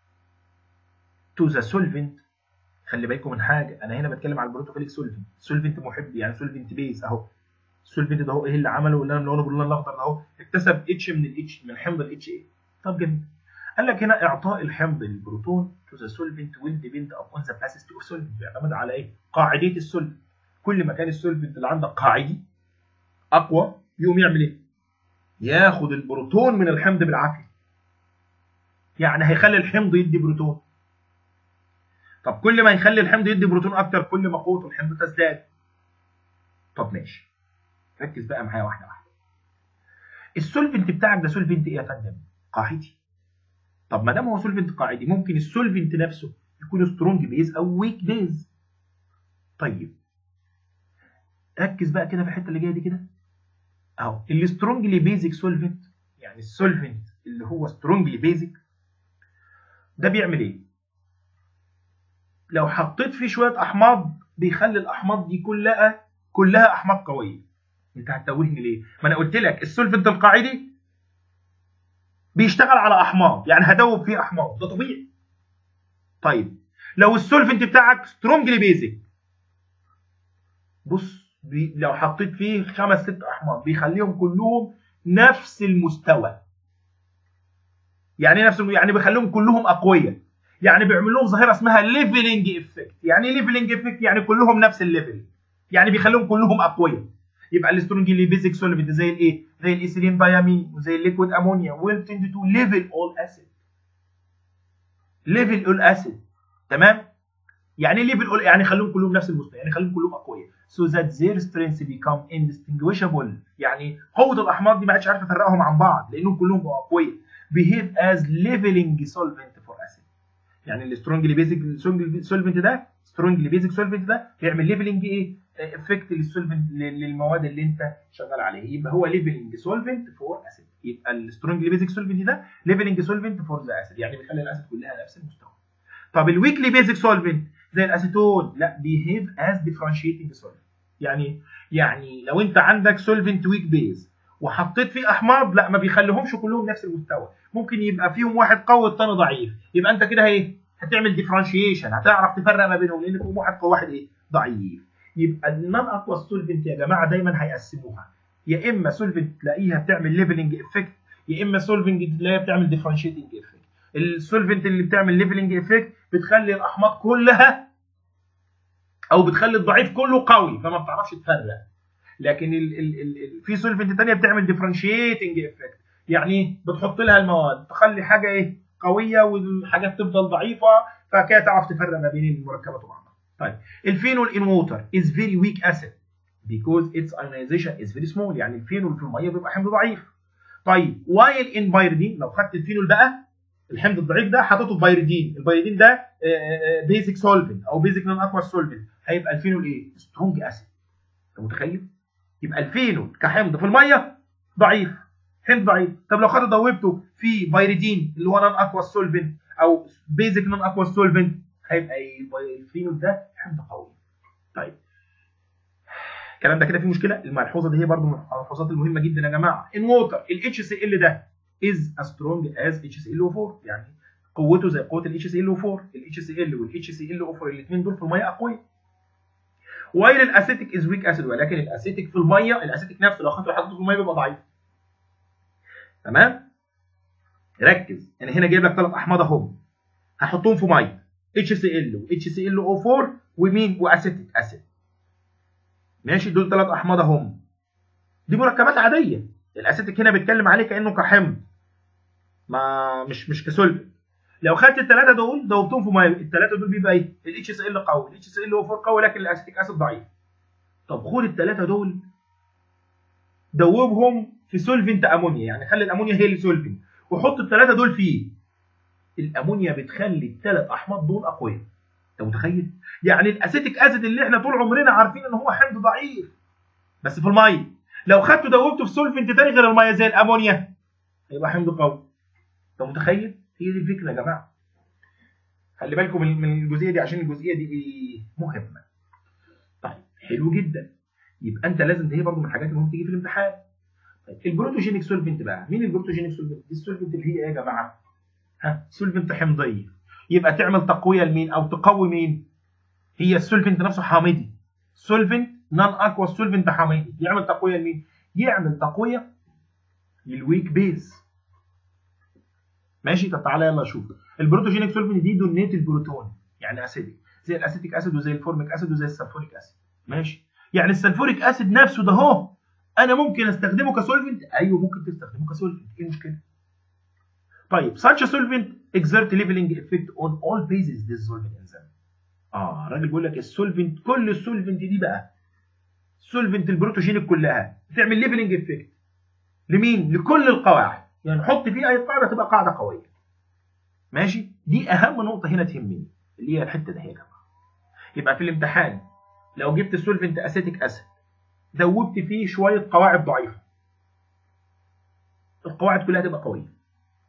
to the solvent خلي بالكم من حاجه انا هنا بتكلم على البروتوفيليك سولفنت سولفنت محب يعني سولفنت بيز اهو السولفنت ده هو ايه اللي عمله اللي انا ملونه باللون الاخضر ده اهو اكتسب اتش من الاتش من حمض الاتش اي طب جميل قال لك هنا اعطاء الحمض للبروتون to the solvent will depend upon the capacity of solvent بيعتمد على ايه قاعديه السولفنت كل ما كان السولفنت اللي عندك قاعدي اقوى يقوم يعمل ايه ياخد البروتون من الحمض بالعافيه يعني هيخلي الحمض يدي بروتون طب كل ما يخلي الحمض يدي بروتون اكتر كل ما قوه الحمض تزداد طب ماشي ركز بقى معايا واحده واحده السولفنت بتاعك ده سولفنت ايه يا فندم قاعدي طب ما دام هو سولفنت قاعدي ممكن السولفنت نفسه يكون سترونج بيز او ويك بيز طيب ركز بقى كده في الحته اللي جايه دي كده اهو السترونجلي بيزك سولفنت يعني السولفنت اللي هو سترونجلي بيزك ده بيعمل ايه لو حطيت فيه شويه احماض بيخلي الاحماض دي كلها كلها احماض قويه انت هتتوهني ليه ما انا قلت لك السولفنت القاعدي بيشتغل على احماض يعني هدوب فيه احماض ده طبيعي طيب لو السولفنت بتاعك سترونجلي بيزك بص بي لو حطيت فيه خمس ست احماض بيخليهم كلهم نفس المستوى يعني نفس يعني بيخليهم كلهم اقوياء يعني بيعمل لهم ظاهره اسمها ليفلنج افكت يعني ايه ليفلنج افكت يعني كلهم نفس الليفل يعني بيخليهم كلهم اقوياء يبقى السترونجلي بيزك سولفنت زي الايه زي الايثيلين دايامين وزي الليكويد امونيا ويل تند تو ليفل اول اسيد ليفل اول اسيد تمام يعني ليفل اول يعني خليهم كلهم نفس المستوى يعني خليهم كلهم اقوياء so that their strengths become indistinguishable يعني قوه الاحماض دي ما عادش عارفه تفرقهم عن بعض لانهم كلهم بقوا اقوياء behave as leveling solvent for acid يعني السترونجلي بيزك سولفنت ده سترونجلي بيزك سولفنت ده بيعمل ليفلنج ايه افكت للسولفنت للمواد اللي انت شغال عليها يبقى هو ليفلنج سولفنت فور اسيد يبقى السترونجلي بيزك سولفنت ده ليفلنج سولفنت فور ذا اسيد يعني بيخلي الاسيد كلها نفس المستوى طب الويكلي بيزك سولفنت زي الاسيتون لا بيهيف از ديفرنشيتنج سولفنت يعني يعني لو انت عندك سولفنت ويك بيز وحطيت فيه احماض لا ما بيخليهمش كلهم نفس المستوى ممكن يبقى فيهم واحد قوي والثاني ضعيف يبقى انت كده ايه هتعمل ديفرنشيشن هتعرف تفرق ما بينهم لان فيهم واحد قوي واحد ايه ضعيف يبقى النون اقوى سولفنت يا جماعه دايما هيقسموها يا اما سولفنت تلاقيها بتعمل ليفلنج افكت يا اما سولفنت تلاقيها بتعمل ديفرنشيتنج افكت السولفنت اللي بتعمل ليفلنج افكت بتخلي الاحماض كلها او بتخلي الضعيف كله قوي فما بتعرفش تفرق لكن ال ال ال في سولفنت ثانيه بتعمل ديفرنشيتنج افكت يعني بتحط لها المواد تخلي حاجه ايه قويه والحاجات تفضل ضعيفه فكده تعرف تفرق ما بين المركبات وبعضها طيب الفينول ان ووتر از فيري ويك اسيد because its ionization is very small يعني الفينول في الميه بيبقى حمض ضعيف طيب وايل ان بايريدين لو خدت الفينول بقى الحمض الضعيف ده حطيته في بايريدين البايريدين ده بيزك سولفنت او بيزك نون اكوا سولفنت هيبقى الفينول ايه سترونج اسيد انت متخيل يبقى الفينول كحمض في الميه ضعيف حمض ضعيف طب لو خدت دوبته في بايريدين اللي هو نون اكوا سولفنت او بيزك نون اكوا سولفنت هيبقى ايه الفينول ده حمض قوي طيب الكلام ده كده فيه مشكله الملحوظه دي هي برضو من الملحوظات المهمه جدا يا جماعه ان ووتر الاتش سي ال ده از as strong as HCl4 يعني قوته زي قوه الاتش سي ال 4 الاتش سي ال والاتش سي ال 4 الاثنين دول في الميه اقوياء وايل الاسيتيك از ويك اسيد ولكن الاسيتيك في الميه الاسيتيك نفسه لو خدته حطيته في الميه بيبقى ضعيف تمام ركز انا هنا جايب لك ثلاث احماض اهم هحطهم في ميه اتش سي ال واتش سي ال او 4 ومين واسيتيك اسيد ماشي دول ثلاث احماض اهم دي مركبات عاديه الاسيتيك هنا بيتكلم عليه كانه كحمض ما مش مش كسولفنت لو خدت الثلاثه دول دوبتهم في ميه الثلاثه دول بيبقى ايه الاتش سي ال قوي الاتش سي ال او 4 قوي لكن الاسيتيك اسيد ضعيف طب خد الثلاثه دول دوبهم في سولفنت امونيا يعني خلي الامونيا هي اللي سولفنت وحط الثلاثه دول فيه الامونيا بتخلي الثلاث احماض دول اقوياء انت متخيل يعني الاسيتيك اسيد اللي احنا طول عمرنا عارفين ان هو حمض ضعيف بس في الميه لو خدته دوبته في سولفنت تاني غير الميه زي الامونيا هيبقى حمض قوي انت متخيل هي دي الفكره يا جماعه خلي بالكم من الجزئيه دي عشان الجزئيه دي ايه مهمه طيب حلو جدا يبقى انت لازم دي برضه من الحاجات اللي ممكن تيجي في الامتحان طيب البروتوجينيك سولفنت بقى مين البروتوجينيك سولفنت دي السولفنت اللي هي ايه يا جماعه ها سولفنت حمضيه يبقى تعمل تقويه لمين او تقوي مين هي السولفنت نفسه حامضي سولفنت نون اكوا سولفنت حامضي يعمل تقويه لمين يعمل تقويه للويك بيز ماشي طب تعالى يلا شوف البروتوجينيك سولفنت دي دونيت البروتون يعني اسيدك زي الاسيتيك اسيد وزي الفورميك اسيد وزي السلفوريك اسيد ماشي يعني السلفوريك اسيد نفسه ده اهو انا ممكن استخدمه كسولفنت ايوه ممكن تستخدمه كسولفنت ايه المشكله طيب such a solvent exert leveling effect on all bases dissolved in them اه الراجل بيقول لك السولفنت كل السولفنت دي بقى سولفنت البروتوجينيك كلها بتعمل ليفلنج افكت لمين لكل القواعد يعني حط فيه اي قاعده تبقى قاعده قويه ماشي دي اهم نقطه هنا تهمني اللي هي الحته دي يا جماعه يبقى في الامتحان لو جبت سولفنت اسيتيك اسيد دوبت فيه شويه قواعد ضعيفه القواعد كلها تبقى قويه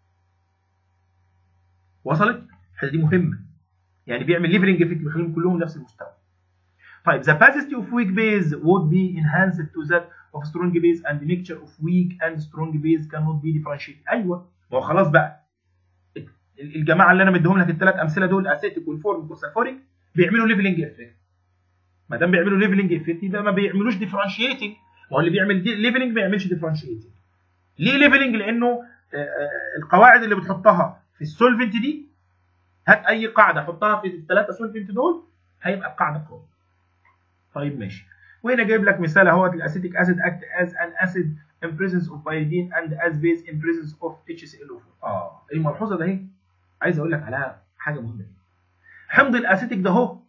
وصلت الحته دي مهمه يعني بيعمل ليفلنج افكت بيخليهم كلهم نفس المستوى طيب the capacity of weak base would be enhanced to that of strong base and the mixture of weak and strong base cannot be differentiated ايوه ما هو خلاص بقى الجماعه اللي انا مديهم لك الثلاث امثله دول اسيتيك والفورميك والسلفوريك بيعملوا ليفلنج افكت ما دام بيعملوا ليفلنج افكت يبقى ما بيعملوش ديفرنشيتنج ما هو اللي بيعمل ليفلنج ما يعملش ديفرنشيتنج ليه ليفلنج لانه القواعد اللي بتحطها في السولفنت دي هات اي قاعده حطها في الثلاثه سولفنت دول هيبقى القاعده قويه طيب ماشي وهنا جايب لك مثال اهوت الاسيتيك اسيد اكت از ان اسيد in presence of pyridine and as base in presence of HClO4 اه الملحوظه ده اهي عايز اقول لك عليها حاجه مهمه حمض الاسيتيك ده اهو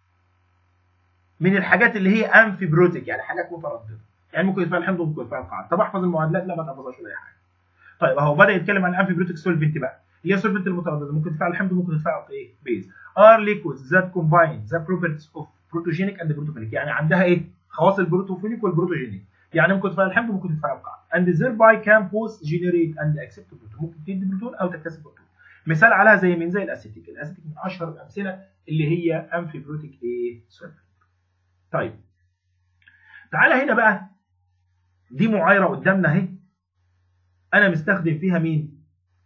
من الحاجات اللي هي امفيبروتيك يعني حاجات متردده يعني ممكن يتفاعل حمض وممكن يتفاعل قاعده طب احفظ المعادلات لا ما تحفظهاش ولا اي حاجه طيب اهو بدا يتكلم عن الامفيبروتيك سولفنت بقى اللي هي السولفنت المتردده ممكن تفاعل حمض وممكن تفاعل ايه بيز ار liquids that combine the properties of protogenic and protophilic يعني عندها ايه خواص البروتوفيليك والبروتوجينيك يعني ممكن تفاعل حمض وممكن تفاعل قاعده and thereby can both generate and accept proton ممكن تدي بروتون او تكتسب بروتون مثال عليها زي مين زي الاسيتيك الاسيتيك من اشهر الامثله اللي هي امفيبروتيك ايه سولفنت طيب تعالى هنا بقى دي معايره قدامنا اهي انا مستخدم فيها مين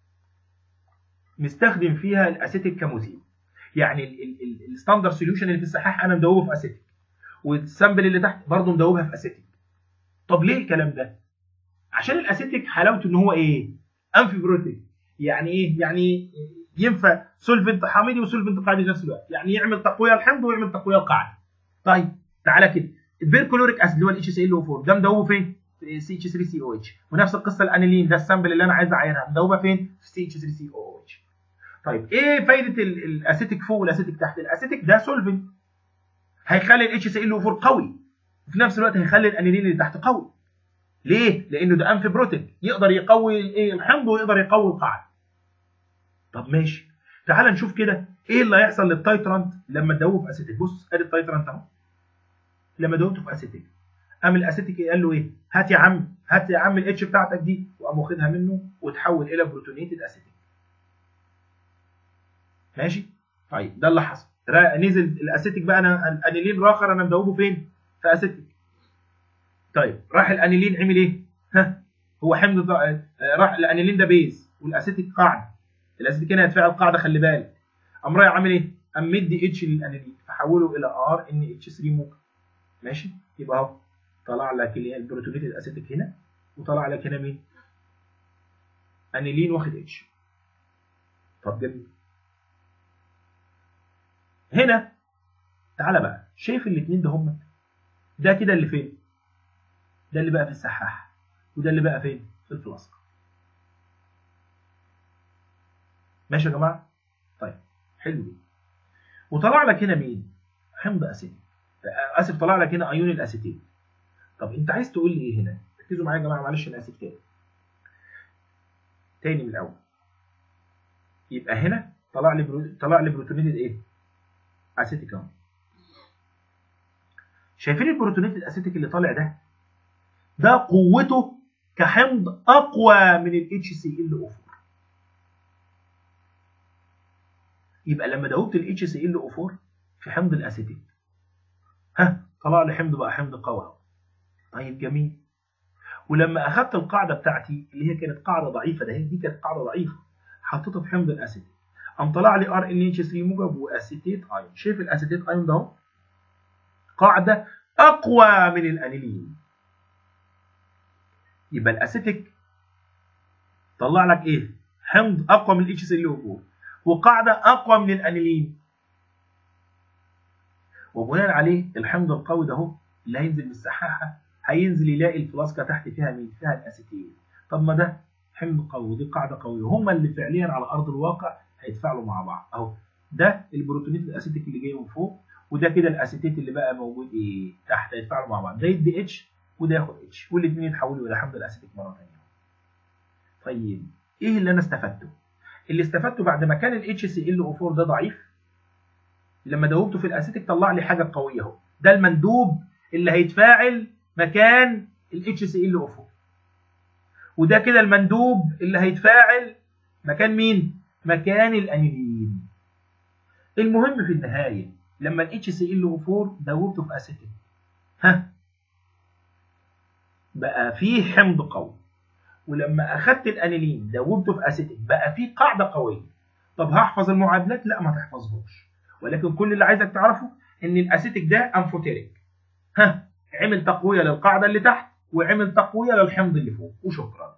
مستخدم فيها الاسيتيك كموزيل يعني الستاندرد سوليوشن اللي في الصحاح انا مدوبه في اسيتيك والسامبل اللي تحت برضه مدوبها في اسيتيك طب ليه الكلام ده عشان الاسيتيك حلاوته ان هو ايه امفيبروتيك يعني ايه يعني ينفع سولفنت حامضي وسولفنت قاعدي في نفس الوقت يعني يعمل تقويه الحمض ويعمل تقويه القاعده طيب تعالى كده البيركلوريك اسيد اللي هو الاتش سي ال او 4 ده مدوبه فين في سي اتش 3 سي او اتش ونفس القصه الانيلين ده السامبل اللي انا عايز اعينها مدوبه فين في سي اتش 3 سي او اتش طيب ايه فايده الاسيتيك فوق والاسيتيك تحت الاسيتيك ده سولفنت هيخلي الاتش سي ال او 4 قوي وفي نفس الوقت هيخلي الانيلين اللي تحت قوي ليه؟ لانه ده انفيبروتيك يقدر يقوي ايه الحمض ويقدر يقوي القاعده. طب ماشي تعال نشوف كده ايه اللي هيحصل للتايترانت لما تدوبه في اسيتيك بص ادي التايترانت اهو لما دوبته في اسيتيك قام الاسيتيك قال له ايه؟ هات يا عم هات يا عم الاتش بتاعتك دي وقام واخدها منه وتحول الى بروتونيتد اسيتيك. ماشي؟ طيب ده اللي حصل نزل الاسيتيك بقى انا الانيلين راخر انا مدوبه فين؟ في اسيتيك. طيب راح الانيلين عمل ايه؟ ها هو حمض راح الانيلين ده بيز والاسيتيك قاعده. الاسيتيك هنا هيتفاعل قاعده خلي بالك. قام رايح عامل ايه؟ قام مدي اتش للانيلين فحوله الى ار ان اتش 3 موجب. ماشي؟ يبقى اهو طلع لك اللي هي البروتونيتد اسيتيك هنا وطلع لك هنا مين؟ انيلين واخد اتش. طب جميل. هنا تعالى بقى شايف الاثنين ده هم ده كده اللي فين؟ ده اللي بقى في السحاح وده اللي بقى فين؟ في الفلاسك. ماشي يا جماعه؟ طيب حلو جدا. وطلع لك هنا مين؟ حمض اسيتيك. اسف طلع لك هنا ايون الاسيتيك. طب انت عايز تقول لي ايه هنا؟ ركزوا معايا يا جماعه معلش انا اسف تاني. تاني من الاول. يبقى هنا طلع لي برو... طلع لي بروتونيتد ايه؟ اسيتيك اهو. شايفين البروتونيتد اسيتيك اللي طالع ده؟ ده قوته كحمض اقوى من ال HCl O4. يبقى لما دوبت ال HCl O4 في حمض الاسيتيك ها طلع لي حمض بقى حمض قوي اهو. طيب جميل ولما اخدت القاعده بتاعتي اللي هي كانت قاعده ضعيفه ده هي دي كانت قاعده ضعيفه حطيتها في حمض الاسيتيك قام طلع لي ار ان اتش 3 موجب واسيتيت ايون شايف الاسيتيت ايون ده اهو قاعده اقوى من الانيلين يبقى الاسيتيك طلع لك ايه حمض اقوى من الاتش 3 او 4 وقاعده اقوى من الانيلين وبناء عليه الحمض القوي ده اهو اللي هينزل من السحاحه هينزل يلاقي الفلاسكه تحت فيها مين؟ فيها الاسيتيل. طب ما ده حمض قوي ودي قاعده قويه هم اللي فعليا على ارض الواقع هيتفاعلوا مع بعض اهو ده البروتونيت الاسيتيك اللي جاي من فوق وده كده الاسيتيت اللي بقى موجود ايه تحت هيتفاعلوا مع بعض ده يدي اتش وده ياخد اتش والاثنين يتحولوا الى حمض الاسيتيك مره ثانيه. طيب ايه اللي انا استفدته؟ اللي استفدته بعد ما كان الاتش سي ال او 4 ده ضعيف لما دوبته في الاسيتيك طلع لي حاجه قويه اهو ده المندوب اللي هيتفاعل مكان ال HCl O4 وده كده المندوب اللي هيتفاعل مكان مين؟ مكان الانيلين المهم في النهايه لما ال HCl O4 دوبته في اسيتيك ها بقى فيه حمض قوي ولما اخدت الانيلين دوبته في اسيتيك بقى فيه قاعده قويه طب هحفظ المعادلات لا ما تحفظهاش ولكن كل اللي عايزك تعرفه ان الاسيتيك ده انفوتيريك ها عمل تقويه للقاعده اللي تحت وعمل تقويه للحمض اللي فوق وشكرا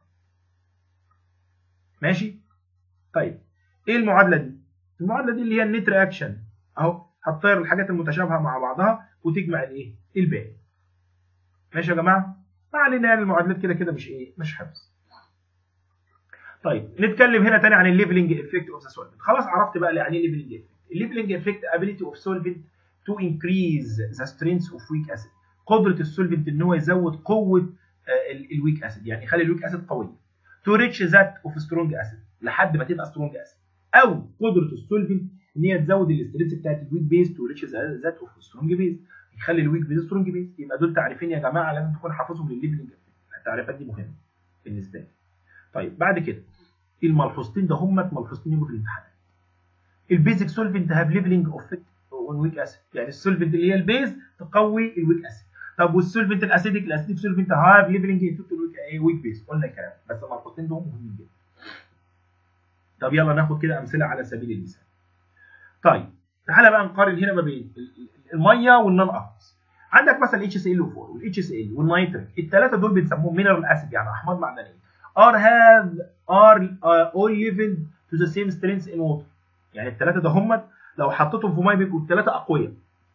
ماشي طيب ايه المعادله دي المعادله دي اللي هي النت رياكشن اهو هتطير الحاجات المتشابهه مع بعضها وتجمع الايه الباقي ماشي يا جماعه ما علينا يعني المعادلات كده كده مش ايه مش حفظ طيب نتكلم هنا تاني عن الليفلنج افكت اوف ذا سولفنت خلاص عرفت بقى يعني ايه ليفلنج افكت الليفلنج افكت ability of solvent to increase the strength of weak acid قدره السولفنت ان هو يزود قوه الويك اسيد يعني يخلي الويك اسيد قويه تو ريتش ذات اوف سترونج اسيد لحد ما تبقى سترونج اسيد او قدره السولفنت ان هي تزود الاستريس بتاعت الويك بيز تو ريتش ذات اوف سترونج بيز يخلي الويك بيز سترونج بيز يبقى دول تعريفين يا جماعه لازم تكون حافظهم للليفلنج التعريفات دي مهمه بالنسبه لي طيب بعد كده الملحوظتين ده هم ملحوظتين يجوا في الامتحانات البيزك سولفنت هاف ليفلنج اوف اون ويك اسيد يعني السولفنت اللي هي البيز تقوي الويك اسيد طب والسولفنت الاسيديك الاسيديك سولفنت هاف ليفلنج افكت ويك بيز قلنا الكلام بس الملحوظتين دول مهمين جدا طب يلا ناخد كده امثله على سبيل المثال طيب تعالى بقى نقارن هنا ما بين الميه والنون اكوس عندك مثلا اتش سي ال 4 والاتش سي ال والنيتريك الثلاثه دول بنسموهم مينرال اسيد يعني احماض معدنيه ار هاف ار اول ليفلد تو ذا سيم سترينث ان ووتر يعني الثلاثه ده هم لو حطيتهم في ميه بيبقوا الثلاثه اقوياء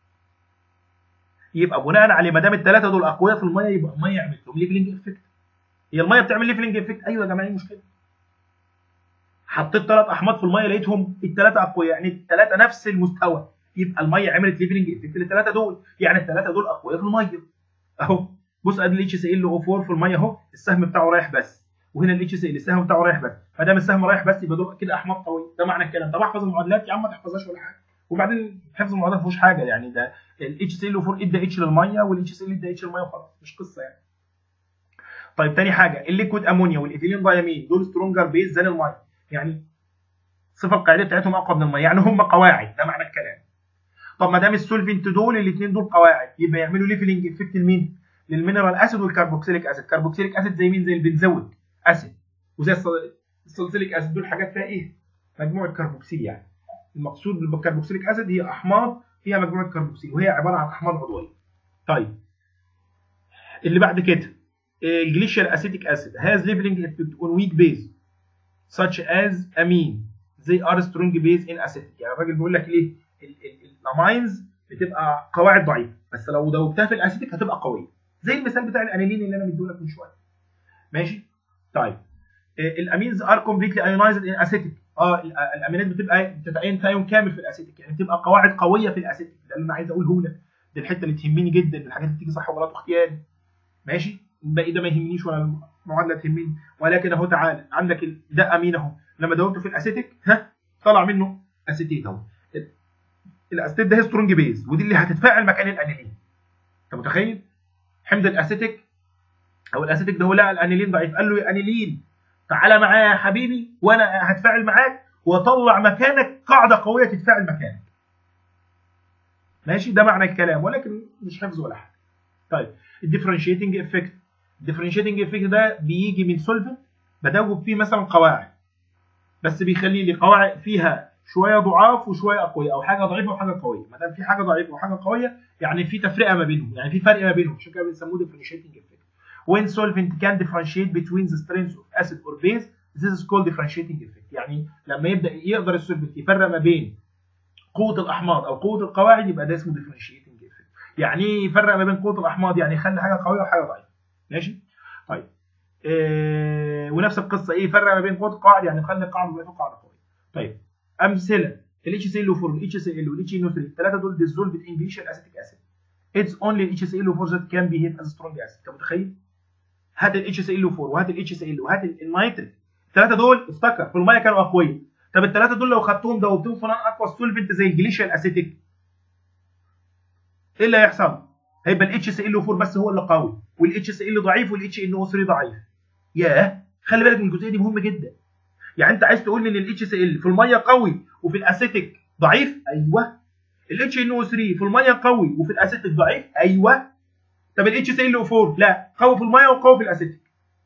يبقى بناء عليه ما دام الثلاثه دول اقوياء في الميه يبقى الميه عملت لهم ليفلنج افكت هي الميه بتعمل ليفلنج افكت ايوه يا جماعه ايه المشكله حطيت ثلاث احماض في الميه لقيتهم الثلاثه اقوياء يعني الثلاثه نفس المستوى يبقى الميه عملت ليفلنج افكت للثلاثه دول يعني الثلاثه دول اقوياء في الميه اهو بص ادي الاتش سي ال او 4 في الميه اهو السهم بتاعه رايح بس وهنا الاتش سي ال السهم بتاعه رايح بس ما دام السهم رايح بس يبقى دول كده احماض قويه ده معنى الكلام طب احفظ المعادلات يا عم ما تحفظهاش ولا حاجه وبعدين حفظ المعادلات ما فيهوش حاجه يعني ده الاتش سي ال او 4 ادى اتش للميه والاتش سي ال ادى اتش للميه وخلاص مش قصه يعني طيب تاني حاجه الليكويد امونيا والايثيلين دايامين دول سترونجر بيز زي الميه يعني الصفه القاعديه بتاعتهم اقوى من الميه يعني هم قواعد ده معنى الكلام طب ما دام السولفنت دول الاثنين دول قواعد يبقى يعملوا ليفلنج افكت لمين؟ للمينرال اسيد والكربوكسيليك اسيد كربوكسيليك اسيد زي مين زي البنزويك اسيد وزي السلسليك اسيد دول حاجات فيها ايه مجموعه كربوكسيل يعني المقصود بالكربوكسيليك اسيد هي احماض فيها مجموعه كربوكسيل وهي عباره عن احماض عضويه طيب اللي بعد كده الجليشيال اسيتيك اسيد has leveling effect on weak base such as amine they are strong base in acidic يعني الراجل بيقول لك ليه الامينز بتبقى قواعد ضعيفه بس لو دوبتها في الاسيتيك هتبقى قويه زي المثال بتاع الانيلين اللي انا مديهولك من شويه ماشي طيب الامينز ار كومبليتلي ايونايزد ان اسيتيك اه الامينات بتبقى بتتعين تايون كامل في الاسيتيك يعني بتبقى قواعد قويه في الاسيتيك ده اللي انا عايز اقوله لك دي الحته اللي تهمني جدا الحاجات اللي بتيجي صح وغلط واختياري ماشي الباقي ده ما يهمنيش ولا المعادله تهمني ولكن اهو تعالى عندك ده امين اهو لما دوبته في الاسيتيك ها طلع منه اسيتيت اهو الاسيتيت ده سترونج بيز ودي اللي هتتفاعل مكان الانيلين انت متخيل حمض الاسيتيك او الاسيتيك ده هو لقى الانيلين ضعيف قال له يا انيلين تعالى معايا يا حبيبي وانا هتفاعل معاك واطلع مكانك قاعده قويه تتفاعل مكانك ماشي ده معنى الكلام ولكن مش حفظ ولا حاجه طيب الديفرنشيتنج افكت الديفرنشيتنج افكت ده بيجي من سولفنت بدوب فيه مثلا قواعد بس بيخلي لي قواعد فيها شويه ضعاف وشويه اقوياء او حاجه ضعيفه وحاجه قويه ما دام في حاجه ضعيفه وحاجه قويه يعني في تفرقه ما بينهم يعني في فرق ما بينهم عشان كده بنسموه differentiating effect when solvent can differentiate between the strengths of acid or base this is called differentiating effect يعني لما يبدا يقدر السولفنت يفرق ما بين قوه الاحماض او قوه القواعد يبقى ده اسمه differentiating effect يعني ايه يفرق ما بين قوه الاحماض يعني يخلي حاجه قويه وحاجه ضعيفه ماشي طيب إيه ونفس القصه ايه يفرق ما بين قوه القواعد يعني يخلي قاعده ضعيفه وقاعده قويه طيب امثله الاتش سي ال 4 والاتش سي ال والاتش ان 3 الثلاثه دول dissolved in glacial acetic acid it's only الاتش سي ال 4 that can behave as strong acid انت متخيل هات الاتش سي ال 4 وهات الاتش سي ال وهات النيتريك الثلاثه دول افتكر في الميه كانوا اقوياء طب الثلاثه دول لو خدتهم دوبتهم في نان اقوى سولفنت زي الجليشيال اسيتيك ايه اللي هيحصل؟ هيبقى الاتش سي ال 4 بس هو اللي قوي والاتش سي ال ضعيف والاتش ان او 3 ضعيف ياه خلي بالك من الجزئيه دي مهمه جدا يعني انت عايز تقول لي ان الاتش سي ال في الميه قوي وفي الاسيتيك ضعيف ايوه الاتش ان او 3 في الميه قوي وفي الاسيتيك ضعيف ايوه طب الاتش سي ال 4 لا قوي في الميه وقوي في الاسيتيك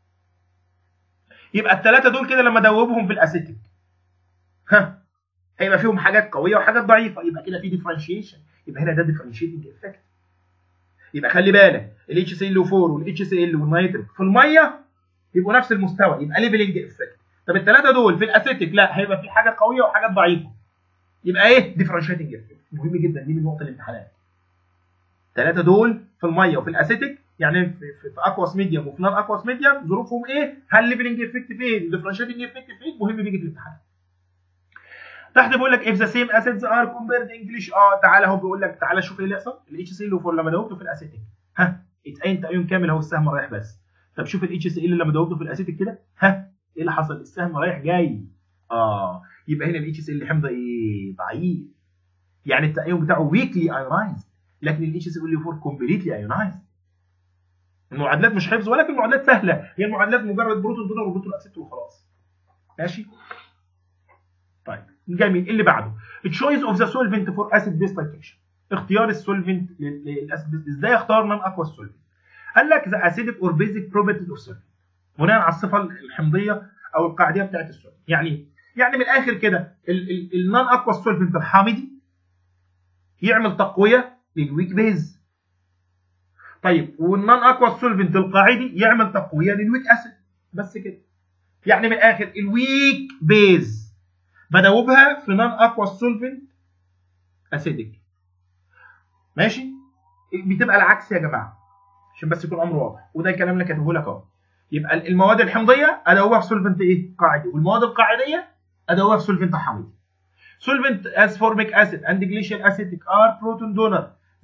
يبقى الثلاثه دول كده لما ادوبهم في الاسيتيك ها هيبقى فيهم حاجات قويه وحاجات ضعيفه يبقى كده في ديفرنشيشن يبقى هنا ده ديفرنشيتنج افكت يبقى خلي بالك الاتش سي ال 4 والاتش سي ال والنيتريك في الميه يبقوا نفس المستوى يبقى ليفلنج افكت طب الثلاثه دول في الاسيتيك لا هيبقى في حاجه قويه وحاجات ضعيفه يبقى ايه ديفرنشيتنج افكت مهم جدا دي من نقطه الامتحانات الثلاثه دول في الميه وفي الاسيتيك يعني في, في, في اكواس ميديوم وفي نون اكواس ميديوم ظروفهم ايه هل ليفلنج افكت فين ديفرنشيتنج افكت فين مهم بيجي في الامتحان تحت بيقول لك if the same acids are compared English اه تعالى اهو بيقول لك تعالى شوف ايه اللي يحصل الاتش سي ال 4 لما دوبته في الاسيتيك ها اتعين تعيون كامل اهو السهم رايح بس طب شوف الاتش سي ال لما دوبته في الاسيتيك كده ها ايه اللي حصل السهم رايح جاي اه يبقى هنا الاتش سي ال حمض ايه ضعيف يعني التعيون بتاعه ويكلي ايونايزد لكن الاتش سي ال 4 كومبليتلي ايونايزد المعادلات مش حفظ ولكن المعادلات سهله هي المعادلات مجرد بروتون دونر وبروتون اكسبت وخلاص ماشي طيب جميل اللي بعده تشويس اوف ذا سولفنت فور اسيد بيس تايتريشن اختيار السولفنت للاسيد بيس ازاي اختار نون اكوا سولفنت قال لك ذا اسيدك اور بيزك بروبرتيز اوف سولفنت بناء على الصفه الحمضيه او القاعديه بتاعت السولفنت يعني يعني من الاخر كده النون اكوا سولفنت الحامضي يعمل تقويه للويك بيز طيب والنون اكوا سولفنت القاعدي يعمل تقويه للويك اسيد بس كده يعني من الاخر الويك بيز بدوبها في نون اكوا سولفنت اسيدك ماشي بتبقى العكس يا جماعه عشان بس يكون الامر واضح وده الكلام اللي كاتبه لك اهو يبقى المواد الحمضيه ادوبها في سولفنت ايه قاعدي والمواد القاعديه ادوبها في سولفنت حامضي solvent as formic acid and glacial acetic are proton donor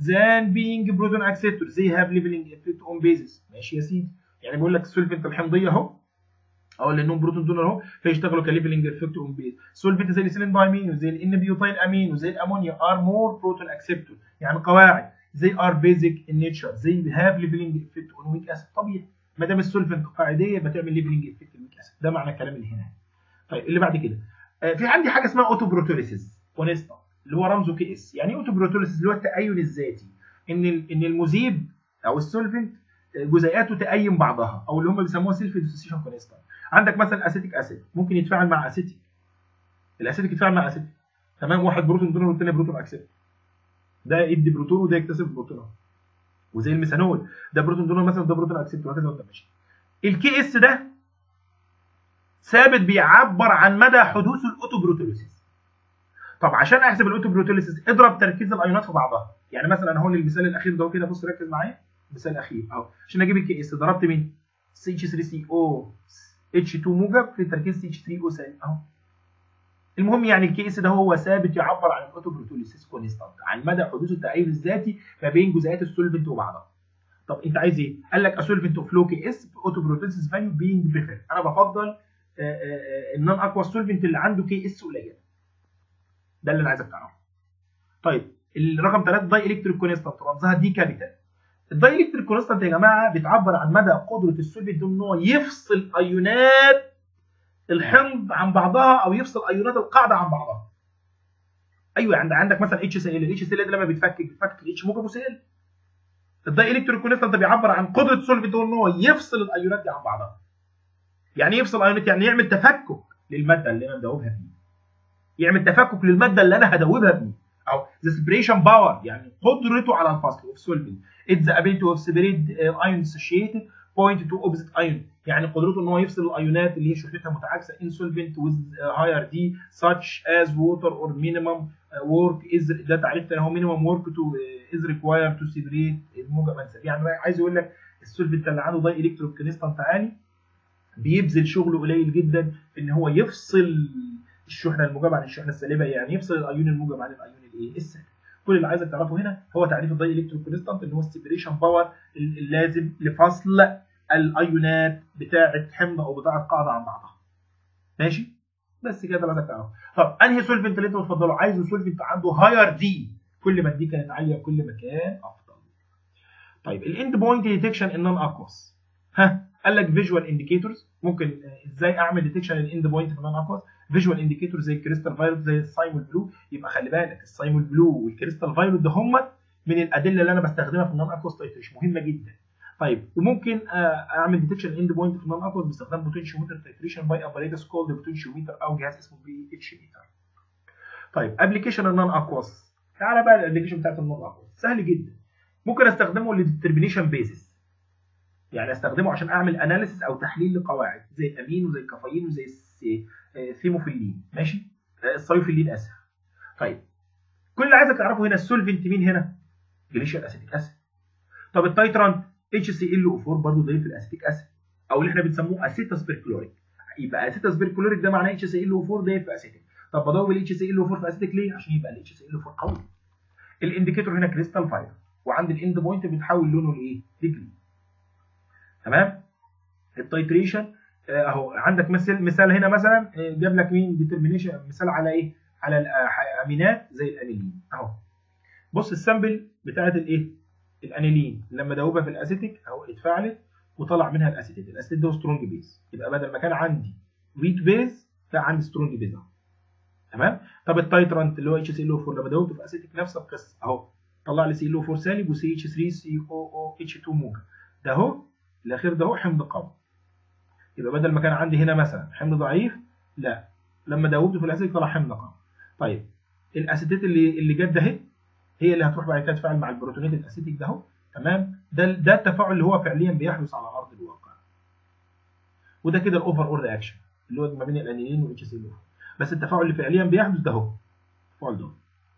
than being proton acceptor they have leveling effect on bases ماشي يا سيدي يعني بيقول لك السولفنت الحمضيه اهو او لانهم بروتون دونر اهو فيشتغلوا كليفلنج افكت اون بيز سولفنت زي السيلين بايمين وزي الان بيوتايل امين وزي الامونيا ار مور بروتون اكسبتور يعني قواعد زي ار بيزك ان نيتشر زي هاف ليفلنج افكت اون ويك اسيد طبيعي ما دام السولفنت قاعديه بتعمل ليفلنج افكت الويك اسيد ده معنى الكلام اللي هنا طيب اللي بعد كده آه في عندي حاجه اسمها اوتو بروتوليسيس كونستا اللي هو رمزه كي اس يعني ايه اوتو بروتوليسيس اللي هو التأين الذاتي ان ان المذيب او السولفنت جزيئاته تأين بعضها او اللي هم بيسموها سيلف ديسوسيشن كونستا عندك مثلا اسيتيك اسيد ممكن يتفاعل مع اسيتيك الاسيتيك يتفاعل مع اسيتيك تمام واحد بروتون دونر والثاني بروتون اكسبت ده يدي بروتون وده يكتسب بروتون وزي الميثانول ده بروتون دونر مثلا ده بروتون اكسبت وهكذا وانت ماشي الكي اس ده ثابت بيعبر عن مدى حدوث الاوتو بروتوليسيس طب عشان احسب الاوتو بروتوليسيس اضرب تركيز الايونات في بعضها يعني مثلا اهو المثال الاخير ده كده بص ركز معايا المثال الاخير اهو عشان اجيب الكي اس ضربت مين سي اتش 3 سي او اتش 2 موجب في تركيز سي اتش 3 او سالب اهو المهم يعني الكي اس ده هو ثابت يعبر عن الاوتو بروتوليسيس كونستانت عن مدى حدوث التأيد الذاتي ما بين جزيئات السولفنت وبعضها طب انت عايز ايه قال لك اسولفنت اوف لو كي اس اوتو بروتوليسيس فاليو بينج بريفير انا بفضل النون اكوا سولفنت اللي عنده كي اس قليل ده اللي انا عايزك تعرفه طيب الرقم 3 داي الكتريك كونستانت رمزها دي كابيتال الداي الكتريك كونستانت يا جماعه بتعبر عن مدى قدره السولفنت ان هو يفصل ايونات الحمض عن بعضها او يفصل ايونات القاعده عن بعضها ايوه عند عندك مثلا اتش سي ال الاتش سي ال ده لما بيتفكك بيتفكك الاتش موجب وسيل الداي الكتريك كونستانت بيعبر عن قدره السولفنت ان هو يفصل الايونات دي عن بعضها يعني يفصل ايونات يعني يعمل تفكك للماده اللي انا مدوبها فيه يعمل تفكك للماده اللي انا هدوبها فيه او ذا سيبريشن باور يعني قدرته على الفصل اوف سولفنت اتس ذا ability of separate ion associated point to opposite ion يعني قدرته ان هو يفصل الايونات اللي هي شحنتها متعاكسه in solvent with higher D such as water or minimum work is ده تعريف تاني هو minimum work to is required to separate الموجب انسب يعني عايز يقول لك السولفنت اللي عنده داي الكتريك كونستانت عالي بيبذل شغل قليل جدا في ان هو يفصل الشحنه الموجبه عن الشحنه السالبه يعني يفصل الايون الموجب عن الايون الايه السالب كل اللي عايزك تعرفه هنا هو تعريف الداي الكتريك كونستانت اللي هو السيبريشن باور اللازم لفصل الايونات بتاعه حمض او بتاعه قاعده عن بعضها ماشي بس كده اللي عايزك تعرفه طب انهي سولفنت اللي انت بتفضله عايزه سولفنت عنده هاير دي كل ما الدي كانت عاليه كل ما كان افضل طيب الاند بوينت ديتكشن ان نون اكوس ها قال لك فيجوال انديكيتورز ممكن ازاي اعمل ديتكشن للاند بوينت في نون اكوس فيجوال انديكيتور زي الكريستال فايروت زي السايمول بلو يبقى خلي بالك السايمول بلو والكريستال فايروت ده هم من الادله اللي انا بستخدمها في النون اكوس تايتريشن مهمه جدا طيب وممكن اعمل ديتكشن اند بوينت في النون اكوس باستخدام بوتنشيومتر تايتريشن باي اباريتس كولد بوتنشيومتر او جهاز اسمه بي اتش ميتر طيب ابلكيشن النون اكوس تعالى بقى الابلكيشن بتاعت النون اكوس سهل جدا ممكن استخدمه للديترمينيشن بيزس يعني استخدمه عشان اعمل اناليسيس او تحليل لقواعد زي الامين وزي الكافيين وزي الثيموفيلين ماشي الصيوفيلين اسف طيب كل اللي عايزك تعرفه هنا السولفنت مين هنا جليشيال اسيتيك اسيد طب التايتران اتش سي ال او 4 برضه ضيف الاسيتيك اسيد او اللي احنا بنسموه اسيتاس بيركلوريك يبقى اسيتاس بيركلوريك ده معناه اتش سي ال او 4 ضيف اسيتيك طب بدور الاتش سي ال او 4 في اسيتيك ليه عشان يبقى الاتش سي ال او 4 قوي الانديكيتور هنا كريستال فاير وعند الاند بوينت بتحول لونه لايه لجرين تمام التايتريشن اهو عندك مثل مثال هنا مثلا جاب لك مين ديترمينيشن مثال على ايه على الامينات زي الانيلين اهو بص السامبل بتاعت الايه الانيلين لما دوبها في الاسيتيك اهو اتفاعلت وطلع منها الاسيتيت الاسيتيت ده سترونج بيز يبقى بدل ما كان عندي ويك بيز لا عندي سترونج بيز اهو تمام طب التايترانت اللي هو اتش سي ال او 4 لما دوبته في اسيتيك نفس القصه اهو طلع لي سي ال او 4 سالب وسي اتش 3 سي او او اتش 2 موجب ده اهو الاخير ده اهو حمض قوي يبقى بدل ما كان عندي هنا مثلا حمض ضعيف لا لما دوبته في الاسيتيك طلع حمض قوي طيب الاسيتيت اللي اللي جت ده هي اللي هتروح بعد كده تتفاعل مع البروتونات الاسيتيك ده اهو تمام ده ده التفاعل اللي هو فعليا بيحدث على ارض الواقع وده كده الاوفر اول رياكشن اللي هو ما بين الانيلين والاتش سي ال بس التفاعل اللي فعليا بيحدث ده اهو التفاعل ده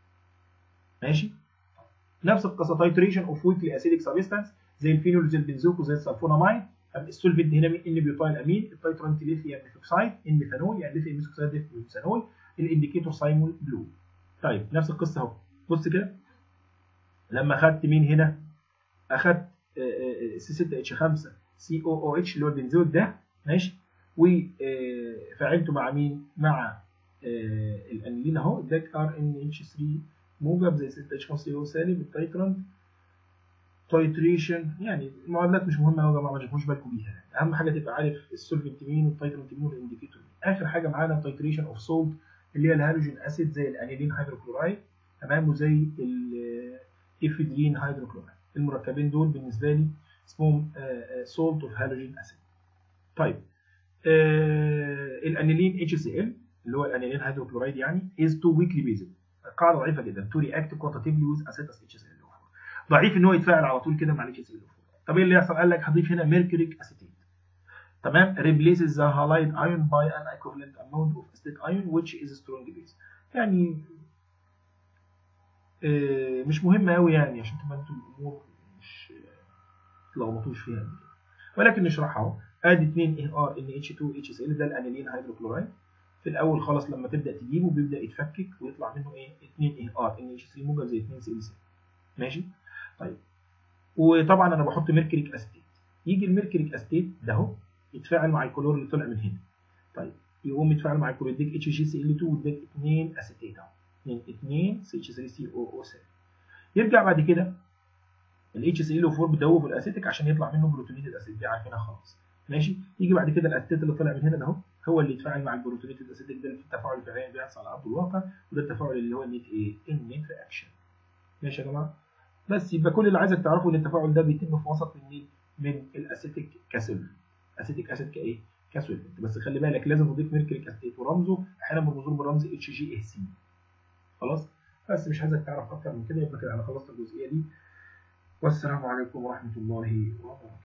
ماشي نفس القصه تايتريشن اوف ويكلي اسيديك سبستانس زي الفينول زي البنزوك وزي السلفونامايد السولفنت هنا ان بيوتايل امين التايترانت ليثيوم ميثوكسايد ان ميثانول يعني ليثيوم ميثوكسايد ميثانول الانديكيتور سايمول بلو طيب نفس القصه اهو بص كده لما اخدت مين هنا اخدت سي 6 اتش 5 سي او او اتش اللي هو البنزول ده ماشي وفعلته مع مين مع الانيلين اهو اداك ار ان اتش 3 موجب زي 6 اتش 5 او سالب التايترانت تايتريشن يعني المعادلات مش مهمه قوي يا جماعه ما تشوفوش بالكم بيها يعني. اهم حاجه تبقى عارف السولفنت مين والتايترانت مين والانديكيتور مين اخر حاجه معانا تايتريشن اوف سولت اللي هي الهالوجين اسيد زي الانيلين هيدروكلورايد تمام وزي الافيدرين هيدروكلورايد المركبين دول بالنسبه لي اسمهم سولت اوف هالوجين اسيد طيب الانيلين اتش سي ال اللي هو الانيلين هيدروكلورايد يعني از تو ويكلي بيزد قاعده ضعيفه جدا تو رياكت كوانتاتيفلي ويز اسيتس اتش سي ال ضعيف ان هو يتفاعل على طول كده مع الاتش سي ال طب ايه اللي يحصل قال لك هضيف هنا ميركوريك اسيتيت تمام replaces the halide ion by an equivalent amount of acetic ion which is strong base يعني آه مش مهمه قوي يعني عشان تبقى انتوا الامور مش تلخبطوش فيها قد كده ولكن نشرحها اهو ادي 2 اي ار ان اتش 2 اتش سي ال ده الانيلين هيدروكلورايد في الاول خالص لما تبدا تجيبه بيبدا يتفكك ويطلع منه ايه 2 اي ار ان اتش 3 موجب زي 2 سي ال سي ماشي طيب وطبعا انا بحط ميركوريك اسيتيت يجي الميركوريك اسيتيت ده اهو يتفاعل مع الكلور اللي طلع من هنا طيب يقوم يتفاعل مع الكلور يديك اتش جي سي ال 2 ويديك 2 اسيتيت اهو 2 2 سي اتش 3 سي او او سي يرجع بعد كده الاتش سي ال 4 بتدوب في الاسيتيك عشان يطلع منه بروتونيتد اسيد دي عارفينها خالص ماشي يجي بعد كده الاسيتيت اللي طلع من هنا ده اهو هو اللي يتفاعل مع البروتونيتد اسيتيك ده التفاعل الفعلي اللي بيحصل على ارض الواقع وده التفاعل اللي هو النت ايه النت رياكشن ماشي يا جماعه بس يبقى كل اللي عايزك تعرفه ان التفاعل ده بيتم في وسط من من الاسيتيك كاسيل اسيتيك اسيد كايه كسولفنت بس خلي بالك لازم نضيف ميركوريك اسيد ورمزه احيانا بنرمزه برمز اتش جي اي سي خلاص بس مش عايزك تعرف اكتر من كده يبقى كده انا خلصت الجزئيه دي والسلام عليكم ورحمه الله وبركاته